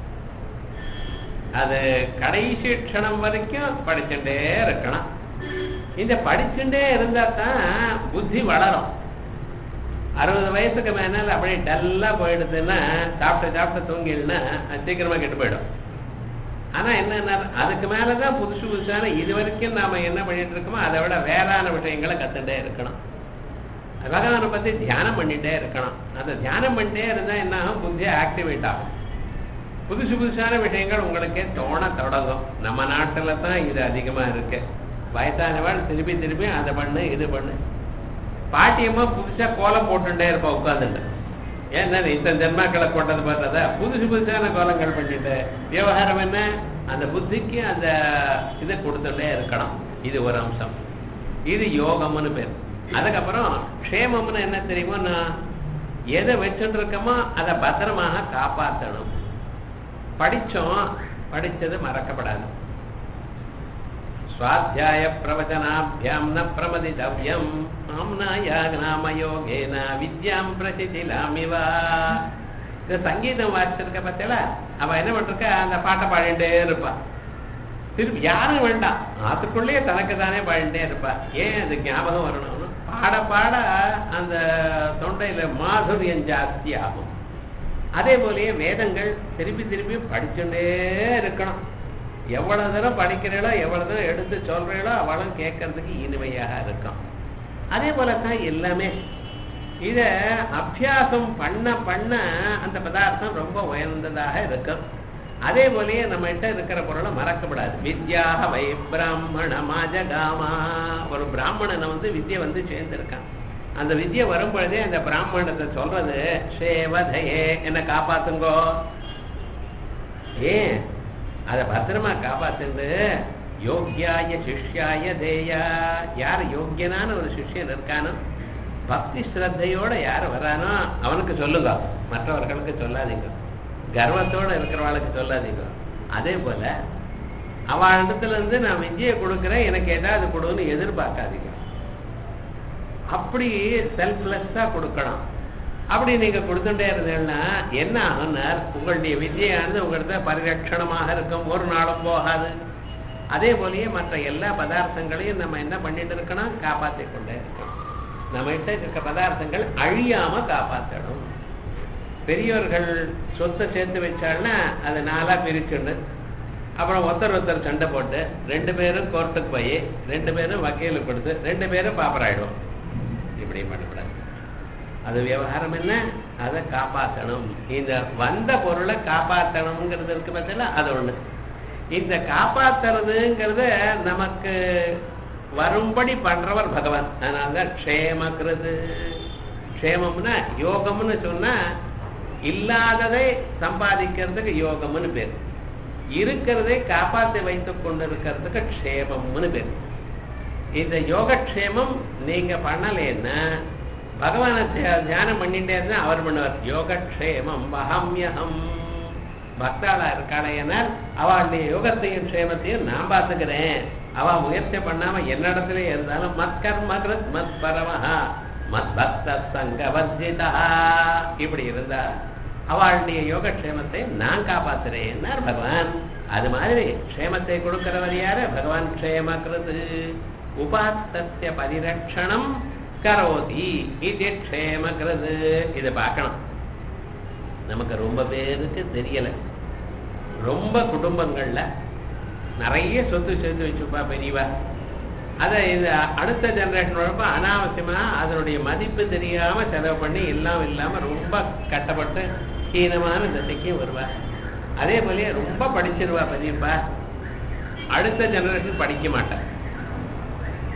அது கடைசி க்ஷணம் வரைக்கும் படிச்சுட்டே இருக்கணும் இந்த படிச்சுட்டே இருந்தா தான் புத்தி வளரும் அறுபது வயசுக்கு மேல அப்படியே டல்லா போயிடுதுன்னா சாப்பிட்டு சாப்பிட்டு தூங்கிடுனா அது சீக்கிரமா கெட்டு போயிடும் ஆனா என்னன்னா அதுக்கு மேலதான் புதுசு புதுசான இது வரைக்கும் நாம என்ன பண்ணிட்டு இருக்கோமோ அதை விட வேறான விஷயங்களை கத்துட்டே இருக்கணும் பகவானை பத்தி தியானம் பண்ணிட்டே இருக்கணும் அந்த தியானம் பண்ணிட்டே இருந்தா என்ன ஆகும் புத்தி ஆக்டிவேட் ஆகும் புதுசு புதுசான விஷயங்கள் உங்களுக்கே தோண தொடங்கும் நம்ம நாட்டுல தான் இது அதிகமா இருக்கு வயசானவள் திருப்பி திருப்பி அதை பண்ணு இது பண்ணு பாட்டியம்மா புதுசா கோலம் போட்டுட்டே இருப்பா உட்காந்துட்டு ஏன்னா இத்தனை ஜென்மாக்களை போட்டது பார்த்ததா புதுசு புதுசான கோலங்கள் பண்ணிட்டு விவகாரம் என்ன அந்த புத்திக்கு அந்த இதை கொடுத்துட்டே இருக்கணும் இது ஒரு அம்சம் இது யோகம்னு பேர் அதுக்கப்புறம் க்ஷேமம்னு என்ன தெரியுமோன்னா எதை வச்சுட்டு இருக்கோமோ அதை பத்திரமாக காப்பாற்றணும் படிச்சோம் படிச்சது மறக்கப்படாது சுவாத்தியாய பிரவச்சனாபியாம் ந பிரமதிதவ்யம் ஆம்னாயா நாம யோகேன வித்யாம் பிரசிதிலாமிவா இந்த சங்கீதம் வாசிச்சிருக்க பார்த்தல அவ என்ன பண்ணிருக்க அந்த பாட்டை பாடிட்டே இருப்பா திருப்பி யாரும் வேண்டாம் அதுக்குள்ளேயே தனக்கு தானே பாடிட்டே இருப்பா ஏன் அது ஞாபகம் வரணும்னு பாட பாட அந்த தொண்டையில மாதுரியம் ஜாஸ்தி ஆகும் அதே போலயே வேதங்கள் திருப்பி திருப்பி படிச்சுட்டே இருக்கணும் எவ்வளவு தூரம் படிக்கிறீங்களோ எவ்வளவு தூரம் எடுத்து சொல்றீங்களோ அவளும் கேட்கறதுக்கு இனிமையாக இருக்கும் அதே போல தான் எல்லாமே இத அபியாசம் பண்ண பண்ண அந்த பதார்த்தம் ரொம்ப உயர்ந்ததாக இருக்கும் அதே போலயே நம்ம கிட்ட இருக்கிற பொருளை மறக்கப்படாது வித்யாக வை பிராமண மாஜகாமா ஒரு பிராமணனை வந்து வித்யை வந்து சேர்ந்திருக்கான் அந்த வித்யை வரும் பொழுதே அந்த பிராமணத்தை சொல்றது சேவதையே என்ன காப்பாத்துங்கோ ஏன் அதை பத்திரமா காப்பாத்துண்டு யோக்கியாய சிஷ்யாய தேயா யார் யோக்கியனான ஒரு சிஷ்யன் இருக்கானோ பக்தி ஸ்ரத்தையோட யார் வரானோ அவனுக்கு சொல்லுங்க மற்றவர்களுக்கு சொல்லாதீங்க கர்வத்தோட இருக்கிறவளுக்கு சொல்லாதீங்க அதே போல அவளிடத்துல இருந்து நான் விஜயை கொடுக்குறேன் எனக்கு ஏதாவது கொடுன்னு எதிர்பார்க்காதீங்க அப்படி செல்ஃப்லெஸ்ஸா கொடுக்கணும் அப்படி நீங்க கொடுத்துட்டே இருந்தீங்கன்னா என்ன ஆகுனார் உங்களுடைய வித்யானது உங்கள்கிட்ட பரிரட்சணமாக இருக்கும் ஒரு நாளும் போகாது அதே போலயே மற்ற எல்லா பதார்த்தங்களையும் நம்ம என்ன பண்ணிட்டு இருக்கணும் காப்பாற்றி கொண்டே இருக்கணும் நம்ம கிட்ட இருக்க பதார்த்தங்கள் அழியாம காப்பாற்றணும் பெரியவர்கள் சொத்தை சேர்த்து வச்சாள்னா அதை நாளா பிரிச்சுண்டு அப்புறம் ஒருத்தர் ஒருத்தர் சண்டை போட்டு ரெண்டு பேரும் கோர்ட்டுக்கு போய் ரெண்டு பேரும் வக்கீலுக்கு கொடுத்து ரெண்டு பேரும் பாப்பராயிடும் இப்படி பண்ணக்கூடாது அது விவகாரம் என்ன அதை காப்பாற்றணும் இந்த வந்த பொருளை காப்பாற்றணுங்கிறது இருக்கு பார்த்தீங்களா அது ஒண்ணு இந்த காப்பாத்துறதுங்கிறத நமக்கு வரும்படி பண்றவர் பகவான் அதனாலதான் க்ஷேமக்கிறது க்ஷேமம்னா யோகம்னு சொன்னா இல்லாததை சம்பாதிக்கிறதுக்கு யோகம்னு பேர் இருக்கிறதை காப்பாற்றி வைத்துக் கொண்டிருக்கிறதுக்கு க்ஷேமம்னு பேர் இந்த யோகக்ஷேமம் நீங்க பண்ணலைன்னா பகவானை தியா- தியானம் பண்ணிட்டே இருந்தா அவர் பண்ணுவார் யோகக்ஷேமம் வஹம்யஹம் பக்தாளா இருக்காளையனால் அவளுடைய யோகத்தையும் க்ஷேமத்தையும் நான் பார்த்துக்கிறேன் அவ முயற்சி பண்ணாம என்னிடத்துல இருந்தாலும் மத்கர்ம கிருத் மத் பரமஹா மத் பக்த சங்கவர்ஜிதா இப்படி இருந்தா அவளுடைய யோகக்ஷேமத்தை நான் காப்பாத்துறேன்னார் பகவான் அது மாதிரி க்ஷேமத்தை கொடுக்கிறவர் யாரு பகவான் க்ஷேமக்கிறது உபாத்தஸ்ய பரிரட்சணம் கரோதி இது க்ஷேமக்கிறது இதை பார்க்கணும் நமக்கு ரொம்ப பேருக்கு தெரியல ரொம்ப குடும்பங்கள்ல நிறைய சொத்து சேர்த்து வச்சுப்பா பெரியவா அதை இந்த அடுத்த ஜெனரேஷன் வரப்ப அனாவசியமா அதனுடைய மதிப்பு தெரியாம செலவு பண்ணி எல்லாம் இல்லாம ரொம்ப கட்டப்பட்டு ஹீனமான திசைக்கு வருவா அதே போலயே ரொம்ப படிச்சிருவா பெரியப்பா அடுத்த ஜெனரேஷன் படிக்க மாட்டேன்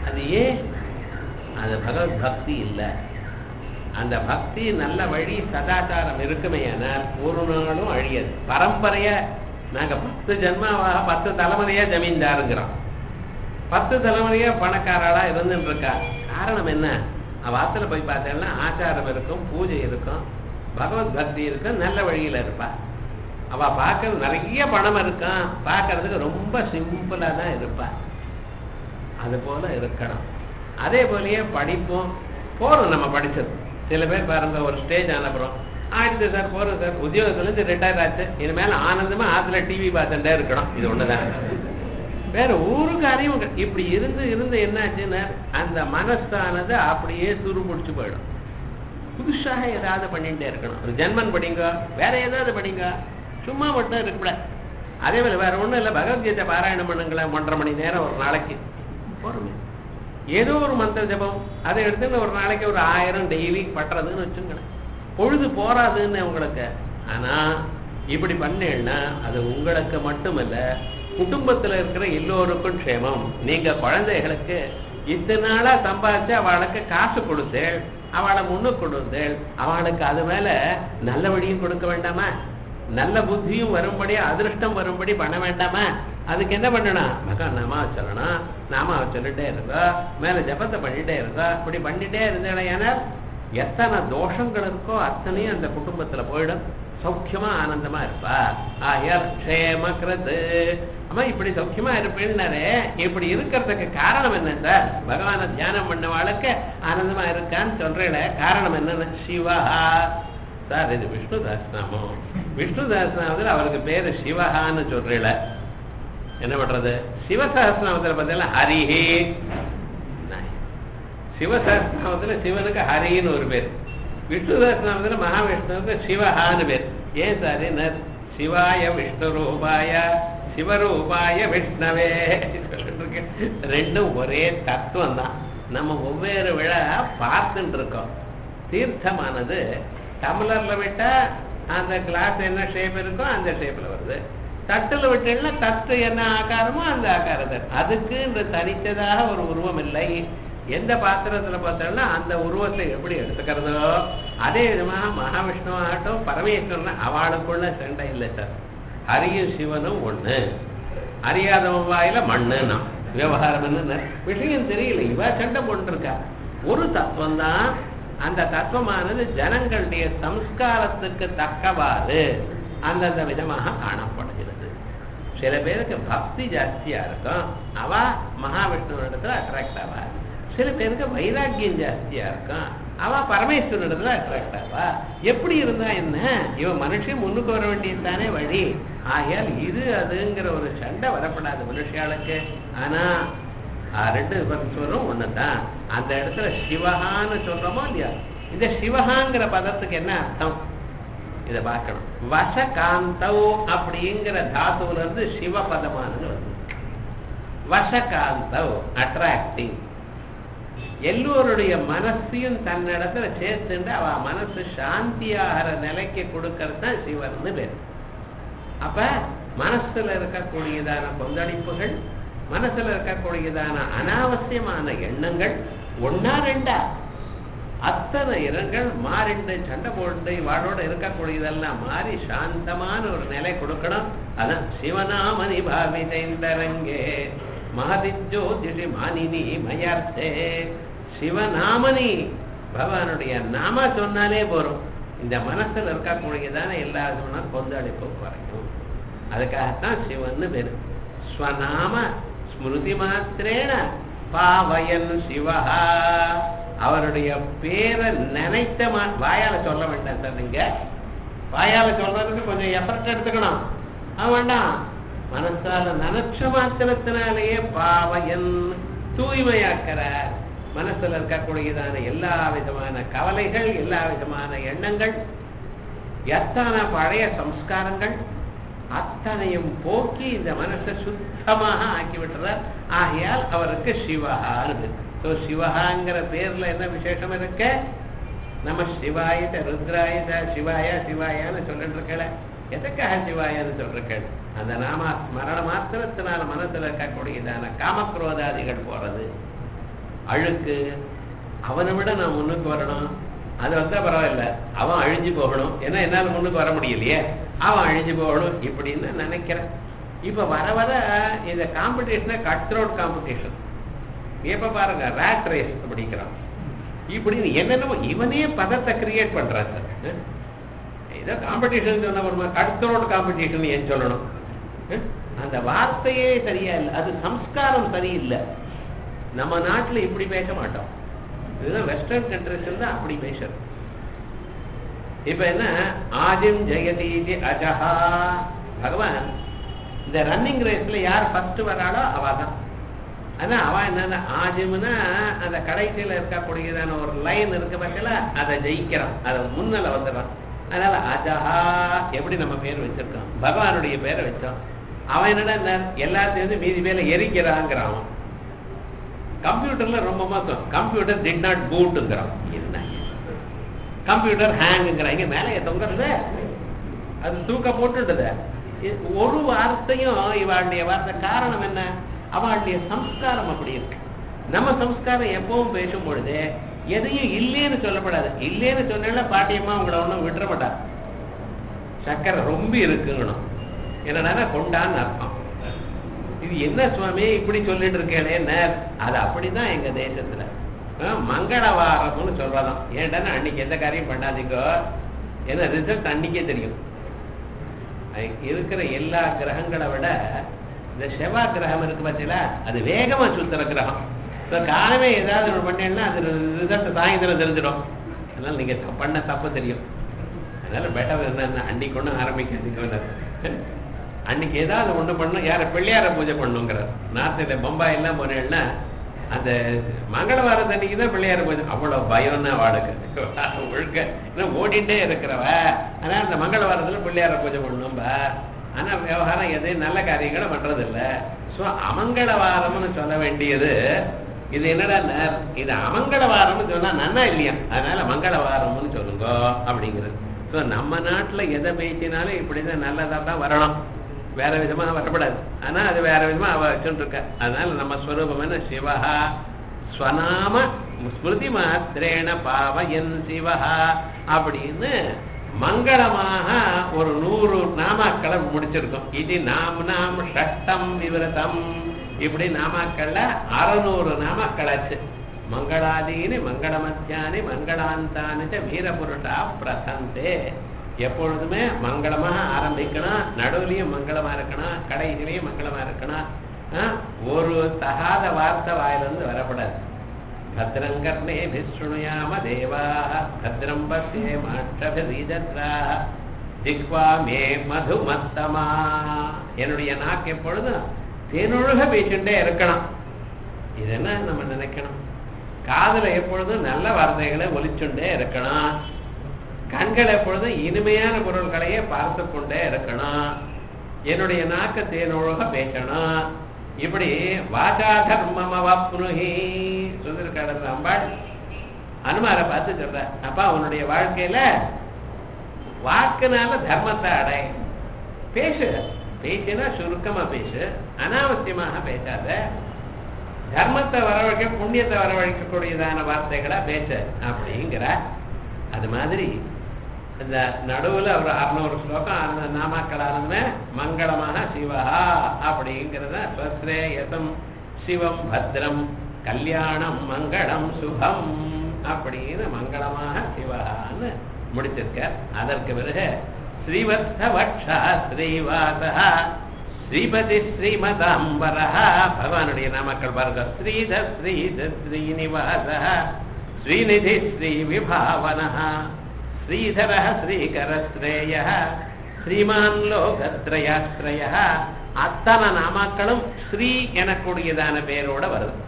அது ஏன் அது பகவத் பக்தி இல்லை அந்த பக்தி நல்ல வழி சதாச்சாரம் இருக்குமேயானால் ஒரு நாளும் அழியாது பரம்பரையா நாங்க பத்து ஜென்மாவாக பத்து தலைமுறையா ஜமீன்தாருங்கிறோம் பத்து தலைமுறையா பணக்காரளா இருந்துட்டு இருக்கா காரணம் என்ன அவ வாசல போய் பார்த்தேன்னா ஆச்சாரம் இருக்கும் பூஜை இருக்கும் பகவத் பக்தி இருக்கும் நல்ல வழியில இருப்பா அவ பார்க்கறது நிறைய பணம் இருக்கும் பார்க்கறதுக்கு ரொம்ப சிம்பிளா தான் இருப்பா அது போல இருக்கணும் அதே போலயே படிப்போம் போறோம் நம்ம படிச்சது சில பேர் பாருங்க ஒரு ஸ்டேஜ் அனுப்புறோம் ஆயிடுச்சு சார் போறோம் சார் உத்தியோகத்துலேருந்து ரிட்டையர் ஆச்சு இனிமேல் ஆனந்தமா ஆத்துல டிவி பார்த்துட்டே இருக்கணும் இது ஒண்ணுதான் வேற ஒரு காரியம் இல்ல. இப்படி இருந்து இருந்து என்னாச்சுன்னா அந்த மனசானது அப்படியே துருமுடிச்சு போயிடும் புதுசாக ஏதாவது பண்ணிட்டே இருக்கணும் ஒரு ஜென்மன் படிங்க வேற ஏதாவது படிங்க சும்மா மட்டும் இருக்கக்கூடாது அதே போல வேற ஒண்ணும் இல்லை பகவத்கீதை பாராயணம் பண்ணுங்களேன் ஒன்றரை மணி நேரம் ஒரு நாளைக்கு போறோமே ஏதோ ஒரு மந்திர ஜபம் அதை எடுத்து ஒரு நாளைக்கு ஒரு ஆயிரம் டெய்லி பட்டுறதுன்னு வச்சுங்களேன் பொழுது போறாதுன்னு உங்களுக்கு ஆனா இப்படி பண்ணேன்னா அது உங்களுக்கு மட்டுமல்ல குடும்பத்துல இருக்கிற எல்லோருக்கும் க்ஷேமம் நீங்க குழந்தைகளுக்கு இத்தனை நாளா சம்பாதிச்சு அவளுக்கு காசு கொடுத்தேள் அவளை முன்னு கொடுத்தேள் அவளுக்கு அது மேல நல்ல வழியும் கொடுக்க வேண்டாமா நல்ல புத்தியும் வரும்படி அதிருஷ்டம் வரும்படி பண்ண வேண்டாமா அதுக்கு என்ன பண்ணணும் மகன் நாமா சொல்லணும் நாமா சொல்லிட்டே இருக்கா மேல ஜபத்தை பண்ணிட்டே இருக்கா இப்படி பண்ணிட்டே இருந்தேன்னா எத்தனை தோஷங்கள் இருக்கோ அத்தனையும் அந்த குடும்பத்துல போயிடும் சௌக்கியமா ஆனந்தமா இருப்பா ஆயால் க்ஷேம கிருது அம்மா இப்படி சௌக்கியமா இருப்பேன்னாரே இப்படி இருக்கிறதுக்கு காரணம் என்ன சார் பகவானை தியானம் பண்ணவாளுக்கு ஆனந்தமா இருக்கான்னு சொல்றேன் காரணம் என்னன்னு சிவா சார் இது விஷ்ணு தாஸ்நாமம் விஷ்ணு தாஸ்நாமத்தில் அவருக்கு பேரு சிவஹான்னு சொல்றீல என்ன பண்றது சிவசஹஸ்நாமத்தில் பார்த்தீங்கன்னா ஹரிஹே சிவசஹஸ்நாமத்துல சிவனுக்கு ஹரின்னு ஒரு பேர் விஷ்ணு சஹஸ்ரநாமத்தில் மகாவிஷ்ணுவுக்கு சிவஹான்னு பேர் ஏன் சார் என்ன சிவாய விஷ்ணு ரூபாய சிவரூபாய விஷ்ணவே சொல்லிட்டு ரெண்டும் ஒரே தத்துவம் தான் நம்ம ஒவ்வொரு விழா பார்த்துட்டு இருக்கோம் தீர்த்தமானது டம்ளர்ல விட்டா அந்த கிளாஸ் என்ன ஷேப் இருக்கோ அந்த ஷேப்ல வருது தட்டுல விட்டேன்னா தட்டு என்ன ஆகாரமோ அந்த ஆகாரத்தை அதுக்கு இந்த தனித்ததாக ஒரு உருவம் இல்லை எந்த பாத்திரத்துல பார்த்தோம்னா அந்த உருவத்தை எப்படி எடுத்துக்கிறதோ அதே விதமா மகாவிஷ்ணு ஆகட்டும் பரமேஸ்வரன் அவளுக்குள்ள சண்டை இல்லை சார் ஹரியும் சிவனும் ஒண்ணு அறியாதவன் வாயில மண்ணுன்னா விவகாரம் என்ன விஷயம் தெரியல இவ சண்டை போட்டிருக்கா ஒரு தத்துவம் தான் அந்த தத்துவமானது ஜனங்களுடைய சம்ஸ்காரத்துக்கு தக்கவாறு அந்தந்த விதமாக காணப்படுகிறது சில பேருக்கு பக்தி ஜாஸ்தியா இருக்கும் அவ மகாவிஷ்ணுவிடத்துல அட்ராக்ட் ஆவா சில பேருக்கு வைராக்கியம் ஜாஸ்தியா இருக்கும் அவ பரமேஸ்வரனிடத்துல அட்ராக்ட் ஆவா எப்படி இருந்தா என்ன இவன் மனுஷன் முன்னுக்கு வர வேண்டியதுதானே வழி ஆகையால் இது அதுங்கிற ஒரு சண்டை வரப்படாது மனுஷாளுக்கு ஆனா ஆஹ் ரெண்டு பரஸ்பரம் ஒண்ணுதான் அந்த இடத்துல சிவகான்னு சொல்றோமோ இல்லையா இந்த சிவகாங்கிற பதத்துக்கு என்ன அர்த்தம் இதை பார்க்கணும் வசகாந்தவ் அப்படிங்கிற தாத்துவுல இருந்து சிவபதமானது வருது வசகாந்தவ் அட்ராக்டிங் எல்லோருடைய மனசையும் தன்னிடத்துல சேர்த்துண்டு அவ மனசு சாந்தியாகிற நிலைக்கு கொடுக்கறது தான் சிவன்னு பேர் அப்ப மனசுல இருக்கக்கூடியதான கொந்தளிப்புகள் மனசுல இருக்கக்கூடியதான அனாவசியமான எண்ணங்கள் ஒன்னா ரெண்டா அத்தனை இரங்கள் மாறிண்டு சண்டை போட்டு வாழோட இருக்கக்கூடியதெல்லாம் மாறி சாந்தமான ஒரு நிலை கொடுக்கணும் அதான் சிவநாமணி பாவிதைந்தரங்கே மகதிஜோதிஷி மானினி மயார்த்தே சிவநாமணி பகவானுடைய நாம சொன்னாலே போறோம் இந்த மனசுல இருக்கக்கூடியதான எல்லா விதமான கொந்தளிப்பும் குறையும் அதுக்காகத்தான் சிவன்னு பேரு ஸ்வநாம ஸ்மிருதி மாத்திரேன பாவயன் சிவஹா அவருடைய பேரை நினைத்த மா- வாயால சொல்ல வேண்டாம் சார் நீங்க வாயால சொல்றதுக்கு கொஞ்சம் எஃபர்ட் எடுத்துக்கணும் ஆ வேண்டாம் மனசால நினைச்ச மாத்திரத்தினாலேயே பாவயன் தூய்மையாக்கிறார் மனசுல இருக்கக்கூடியதான எல்லா விதமான கவலைகள் எல்லா விதமான எண்ணங்கள் எத்தனை பழைய சம்ஸ்காரங்கள் அத்தனையும் போக்கி இந்த மனசை சுத்தமாக ஆக்கி விட்டுறார் ஆகையால் அவருக்கு சிவஹான்னு ஸோ சிவஹாங்கிற பேர்ல என்ன விசேஷம் இருக்கு நம்ம சிவாயிட்ட ருத்ராயிட்ட சிவாயா சிவாயான்னு சொல்லிட்டு இருக்கல எதுக்காக சிவாயான்னு சொல்றீர்கள் அந்த நாம ஸ்மரண மாத்திரத்தினால மனசுல இருக்கக்கூடியதான காமக்ரோதாதிகள் போறது அழுக்கு அவனை விட நான் முன்னுக்கு வரணும் அது வந்தா பரவாயில்ல அவன் அழிஞ்சு போகணும் ஏன்னா என்னால முன்னுக்கு வர முடியலையே அவன் அழிஞ்சு போகணும் இப்படின்னு நினைக்கிறேன் இப்ப வர வர இந்த காம்படிஷனை கட் த்ரோட் காம்படிஷன் இப்ப பாருங்க ரேட் ரேஸ் அப்படிங்கிறான் இப்படின்னு என்னென்னமோ இவனே பதத்தை கிரியேட் பண்றான் சார் ஏதோ காம்படிஷன் சொன்ன ஒரு கட் த்ரோட் காம்படிஷன் ஏன் சொல்லணும் அஹ்? அந்த வார்த்தையே சரியா இல்லை அது சம்ஸ்காரம் சரியில்லை நம்ம நாட்டுல இப்படி பேச மாட்டோம் இதுதான் வெஸ்டர்ன் கண்ட்ரிஸ் தான் அப்படி பேசுறது இப்ப என்ன ஆஜிம் ஜெயதீதி அஜஹா பகவான் இந்த ரன்னிங் ரேஸ்ல யார் ஃபர்ஸ்ட் வராளோ அவ தான் ஆனா அவ என்ன ஆஜிம்னா அந்த கடைசியில இருக்கக்கூடியதான ஒரு லைன் இருக்கு பார்த்தல அதை ஜெயிக்கிறான் அதை முன்னால வந்துடுறான் அதனால அஜஹா எப்படி நம்ம பேர் வச்சிருக்கோம் பகவானுடைய பேரை வச்சோம் அவன் என்னடா எல்லாத்தையும் வந்து மீதி பேர்ல எரிக்கிறாங்கிறான் அவன். கம்ப்யூட்டர்ல ரொம்ப மோசம் கம்ப்யூட்டர் டிட் நாட் பூட்டுங்கிறான் என்ன கம்ப்யூட்டர் ஹேங்குங்கிறாங்க மேலே தொங்குறது அது தூக்க போட்டுடுது இ- ஒரு வார்த்தையும் இவாளுடைய வார்த்தை காரணம் என்ன அவளுடைய சம்ஸ்காரம் அப்படி இருக்கு நம்ம சம்ஸ்காரம் எப்பவும் பேசும் பொழுது எதையும் இல்லைன்னு சொல்லப்படாது இல்லைன்னு சொன்னா பாட்டியம்மா உங்களை ஒன்றும் விட்டுற மாட்டா சக்கரை ரொம்ப இருக்குங்கணும் என்னன்னா கொண்டான்னு அர்த்தம் இது என்ன சுவாமி இப்படி சொல்லிட்டு இருக்கேனே அது அப்படிதான் எங்க தேசத்துல ஆஹ், மங்களவாரம்னு சொல்றதாம் ஏன்டா அன்னைக்கு எந்த காரியம் பண்ணாதீங்கோ ஏன்னா ரிசல்ட் அன்னைக்கே தெரியும் அது இருக்கிற எல்லா கிரகங்களை விட இந்த செவ்வாய் கிரகம் இருக்கு பார்த்தீங்களா அது வேகமா சுத்துற கிரகம் இப்போ காலமே ஏதாவது ஒன்று பண்ணேன்னா அது ரிசல்ட் சாயந்தரம் தெரிஞ்சிடும் அதனால நீங்க தப்பு பண்ண தப்பு தெரியும் அதனால பெட்டர் என்ன அன்னைக்கு ஒன்றும் ஆரம்பிக்காதீங்க அன்னைக்கு ஏதாவது ஒண்ணு பண்ணும் யார பிள்ளையார பூஜை பண்ணுங்கிறார் நார்த்தில் பம்பாய் எல்லாம் போனேன்னா அந்த மங்களவாரம் அன்னைக்கு தான் பிள்ளையார பூஜை அவ்வளவு பயம்னா வாடகை ஒழுக்க இன்னும் ஓடிட்டே இருக்கிறவ ஆனா அந்த மங்களவாரத்துல பிள்ளையார பூஜை பண்ணும்பா ஆனா விவகாரம் எது நல்ல காரியங்களை பண்றது இல்ல சோ அமங்களவாரம்னு சொல்ல வேண்டியது இது என்னடா ந- இது அமங்களவாரம்னு சொன்னா நன்னா இல்லையா அதனால மங்களவாரம்னு சொல்லுங்க அப்படிங்கிறது சோ நம்ம நாட்டுல எதை பேசினாலும் இப்படிதான் நல்லதா தான் வரணும் வேற விதமா வரப்படாது ஆனா அது வேற விதமா அவ வச்சுட்டு இருக்க அதனால நம்ம ஸ்வரூபம் என்ன சிவஹா ஸ்வநாம ஸ்மிருதி மாத்திரேன பாவயன் சிவஹா அப்படின்னு மங்களமாக ஒரு நூறு நாமாக்களை முடிச்சிருக்கோம் இது நாம் நாம் ஷட்டம் விவரதம் இப்படி நாமாக்கள்ல அறநூறு நாமாக்களாச்சு மங்களாதீனி மங்களமத்தியானி மங்களாந்தானி ச வீரபுருஷா பிரசந்தே எப்பொழுதுமே மங்களமா ஆரம்பிக்கணும் நடுவுலயும் மங்களமா இருக்கணும் கடைசிலையும் மங்களமா இருக்கணும் ஆ, ஒரு தகாத வார்த்தை வாயிலிருந்து வரக்கூடாது பத்ரம் கர்ணே விஷ்ணுயாம தேவா பத்ரம் பத்தே மாற்றபிரீதத்ரா ஜிக்வா மே மதுமத்தமா என்னுடைய நாக்கு எப்பொழுதும் தேனொழுக பேசிட்டே இருக்கணும் இது என்ன நம்ம நினைக்கணும் காதுல எப்பொழுதும் நல்ல வார்த்தைகளை ஒலிச்சுண்டே இருக்கணும் கண்கள் எப்பொழுதும் இனிமையான பொருள்களையே பார்த்து கொண்டே இருக்கணும் என்னுடைய நாக்க தேனொழுக பேசணும் இப்படி வாசா தர்மமவப்னுஹி சொல்லிருக்காரு அம்பாள் அனுமாரை பார்த்து சொல்ற அப்பா உன்னுடைய வாழ்க்கையில வாக்குனால தர்மத்தை அடை பேசு பேசினா சுருக்கமா பேசு அனாவசியமாக பேசாத தர்மத்தை வரவழைக்க புண்ணியத்தை வரவழைக்கக்கூடியதான வார்த்தைகளா பேசு அப்படிங்கிற அது மாதிரி இந்த நடுவுல ஒரு அறுநூறு ஸ்லோகம் அந்த நாமாக்கள் ஆனதுமே மங்களமாக சிவஹா அப்படிங்கிறத ஸ்வஸ்ரேயசம் சிவம் பத்ரம் கல்யாணம் மங்களம் சுபம் அப்படின்னு மங்களமாக சிவஹான்னு முடிச்சிருக்க அதற்கு பிறகு ஸ்ரீவத்ஸவக்ஷா ஸ்ரீவாசா ஸ்ரீபதி ஸ்ரீமதாம்பரா பகவானுடைய நாமக்கள் பாருங்க ஸ்ரீத ஸ்ரீத ஸ்ரீனிவாச ஸ்ரீநிதி ஸ்ரீ விபாவன ஸ்ரீதர ஸ்ரீகரஸ்ரேய ஸ்ரீமான் லோகத்ரயாஸ்ரய அத்தனை நாமாக்களும் ஸ்ரீ எனக்கூடியதான பேரோட வருது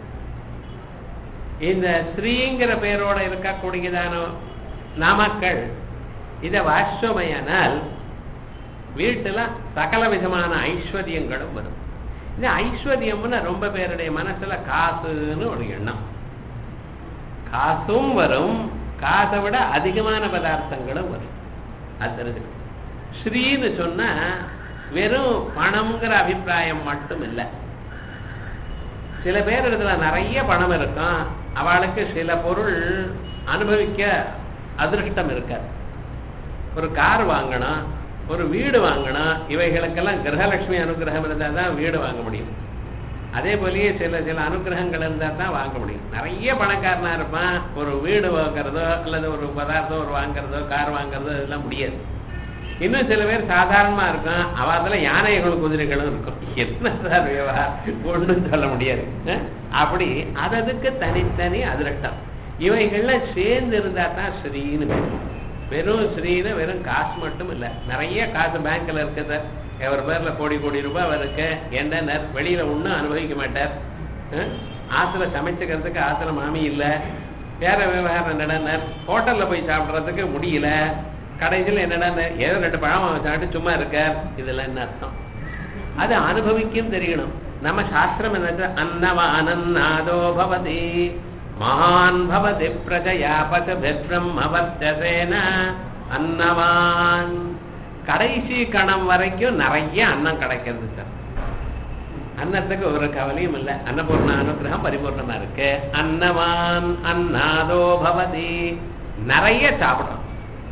இந்த ஸ்ரீங்கிற பேரோட இருக்கக்கூடியதான நாமக்கள் இதை வாஷ்வமையானால் வீட்டுல சகல விதமான ஐஸ்வர்யங்களும் வரும் இந்த ஐஸ்வர்யம்னு ரொம்ப பேருடைய மனசுல காசுன்னு ஒரு எண்ணம் காசும் வரும் காசை விட அதிகமான பதார்த்தங்களும் வரும் அது தெரிஞ்சுக்கணும் ஸ்ரீன்னு சொன்னா வெறும் பணம்ங்கிற அபிப்பிராயம் மட்டும் இல்லை சில பேர் இடத்துல நிறைய பணம் இருக்கும் அவளுக்கு சில பொருள் அனுபவிக்க அதிருஷ்டம் இருக்காது ஒரு கார் வாங்கணும் ஒரு வீடு வாங்கணும் இவைகளுக்கெல்லாம் கிரகலட்சுமி அனுகிரகம் இருந்தால் தான் வீடு வாங்க முடியும் அதே போலயே சில சில அனுகிரகங்கள் இருந்தால் தான் வாங்க முடியும் நிறைய பணக்காரனா இருப்பான் ஒரு வீடு வாங்குறதோ அல்லது ஒரு பதார்த்தம் ஒரு வாங்குறதோ கார் வாங்குறதோ இதெல்லாம் முடியாது இன்னும் சில பேர் சாதாரணமா இருக்கும் அவத்துல யானைகளும் குதிரைகளும் இருக்கும் என்ன சார் விவகாரம் ஒன்றும் சொல்ல முடியாது அஹ்? அப்படி அததுக்கு தனித்தனி அதிரட்டம் இவைகள்லாம் சேர்ந்து இருந்தா தான் ஸ்ரீன்னு பேர் வெறும் ஸ்ரீன்னு வெறும் காசு மட்டும் இல்லை நிறைய காசு பேங்க்ல இருக்கு சார் அவர் பேர்ல கோடி கோடி ரூபாய் இருக்கு என்ன வெளியில ஒன்றும் அனுபவிக்க மாட்டார் அஹ்? ஆத்துல சமைச்சுக்கிறதுக்கு ஆத்துல மாமி இல்லை வேற விவகாரம் என்னடா ஹோட்டல்ல போய் சாப்பிட்றதுக்கு முடியல கடைசியில் என்னடா ஏதோ ரெண்டு பழம் சாப்பிட்டு சும்மா இருக்கார் இதெல்லாம் என்ன அர்த்தம் அது அனுபவிக்கும் தெரியணும் நம்ம சாஸ்திரம் என்ன அன்னவானன்னாதோ பவதி மகான் பவதி பிரஜயா பசுபிரம்மவர்த்தசேன அன்னவான் கடைசி கணம் வரைக்கும் நிறைய அன்னம் கிடைக்கிறது சார் அன்னத்துக்கு ஒரு கவலையும் இல்லை அன்னபூர்ண அனுகிரகம் பரிபூர்ணமா இருக்கு அன்னவான் அன்னாதோ பவதி நிறைய சாப்பிடுறோம்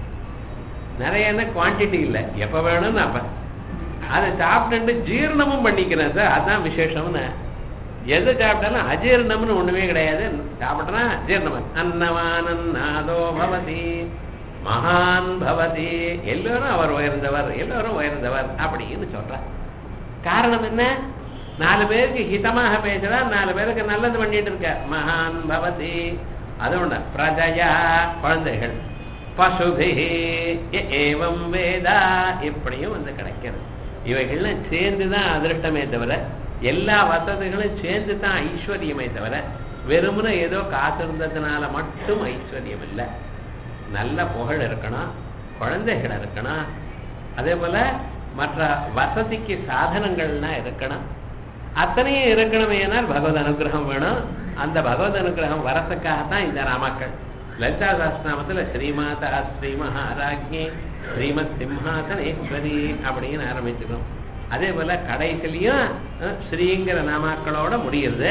நிறைய குவான்டிட்டி இல்லை எப்ப வேணும்னு அப்ப அதை சாப்பிட்டு ஜீரணமும் பண்ணிக்கிறேன் சார் அதான் விசேஷம்னு எது சாப்பிட்டாலும் அஜீரணம்னு ஒண்ணுமே கிடையாது சாப்பிட்டனா ஜீரணம் அன்னவானன்னாதோ பவதி மகான் பவதி எல்லோரும் அவர் உயர்ந்தவர் எல்லோரும் உயர்ந்தவர் அப்படின்னு சொல்றார் காரணம் என்ன நாலு பேருக்கு ஹிதமாக பேசுறா நாலு பேருக்கு நல்லது பண்ணிட்டு இருக்க மகான் பவதி அது ஒண்ணு பிரஜயா குழந்தைகள் பசுபி ஏவம் வேதா இப்படியும் வந்து கிடைக்கிறது இவைகள்லாம் சேர்ந்து தான் அதிருஷ்டமே தவிர எல்லா வசதிகளும் சேர்ந்து தான் ஐஸ்வர்யமே தவிர வெறுமனே ஏதோ காசு இருந்ததுனால மட்டும் ஐஸ்வர்யம் இல்லை நல்ல புகழ் இருக்கணும் குழந்தைகள் இருக்கணும் அதே போல மற்ற வசதிக்கு சாதனங்கள்லாம் இருக்கணும் அத்தனையும் இருக்கணும் ஏனால் பகவத் அனுகிரகம் வேணும் அந்த பகவத் அனுகிரகம் வரத்துக்காகத்தான் இந்த ராமாக்கள் லலிதா சாஸ்திரநாமத்துல ஸ்ரீமாதா ஸ்ரீ மகாராஜ்ஞி ஸ்ரீமத் சிம்ஹாசனேஸ்வரி அப்படின்னு ஆரம்பிச்சுக்கணும் அதே போல கடைசிலையும் அஹ், ஸ்ரீங்கிற நாமாக்களோட முடியுது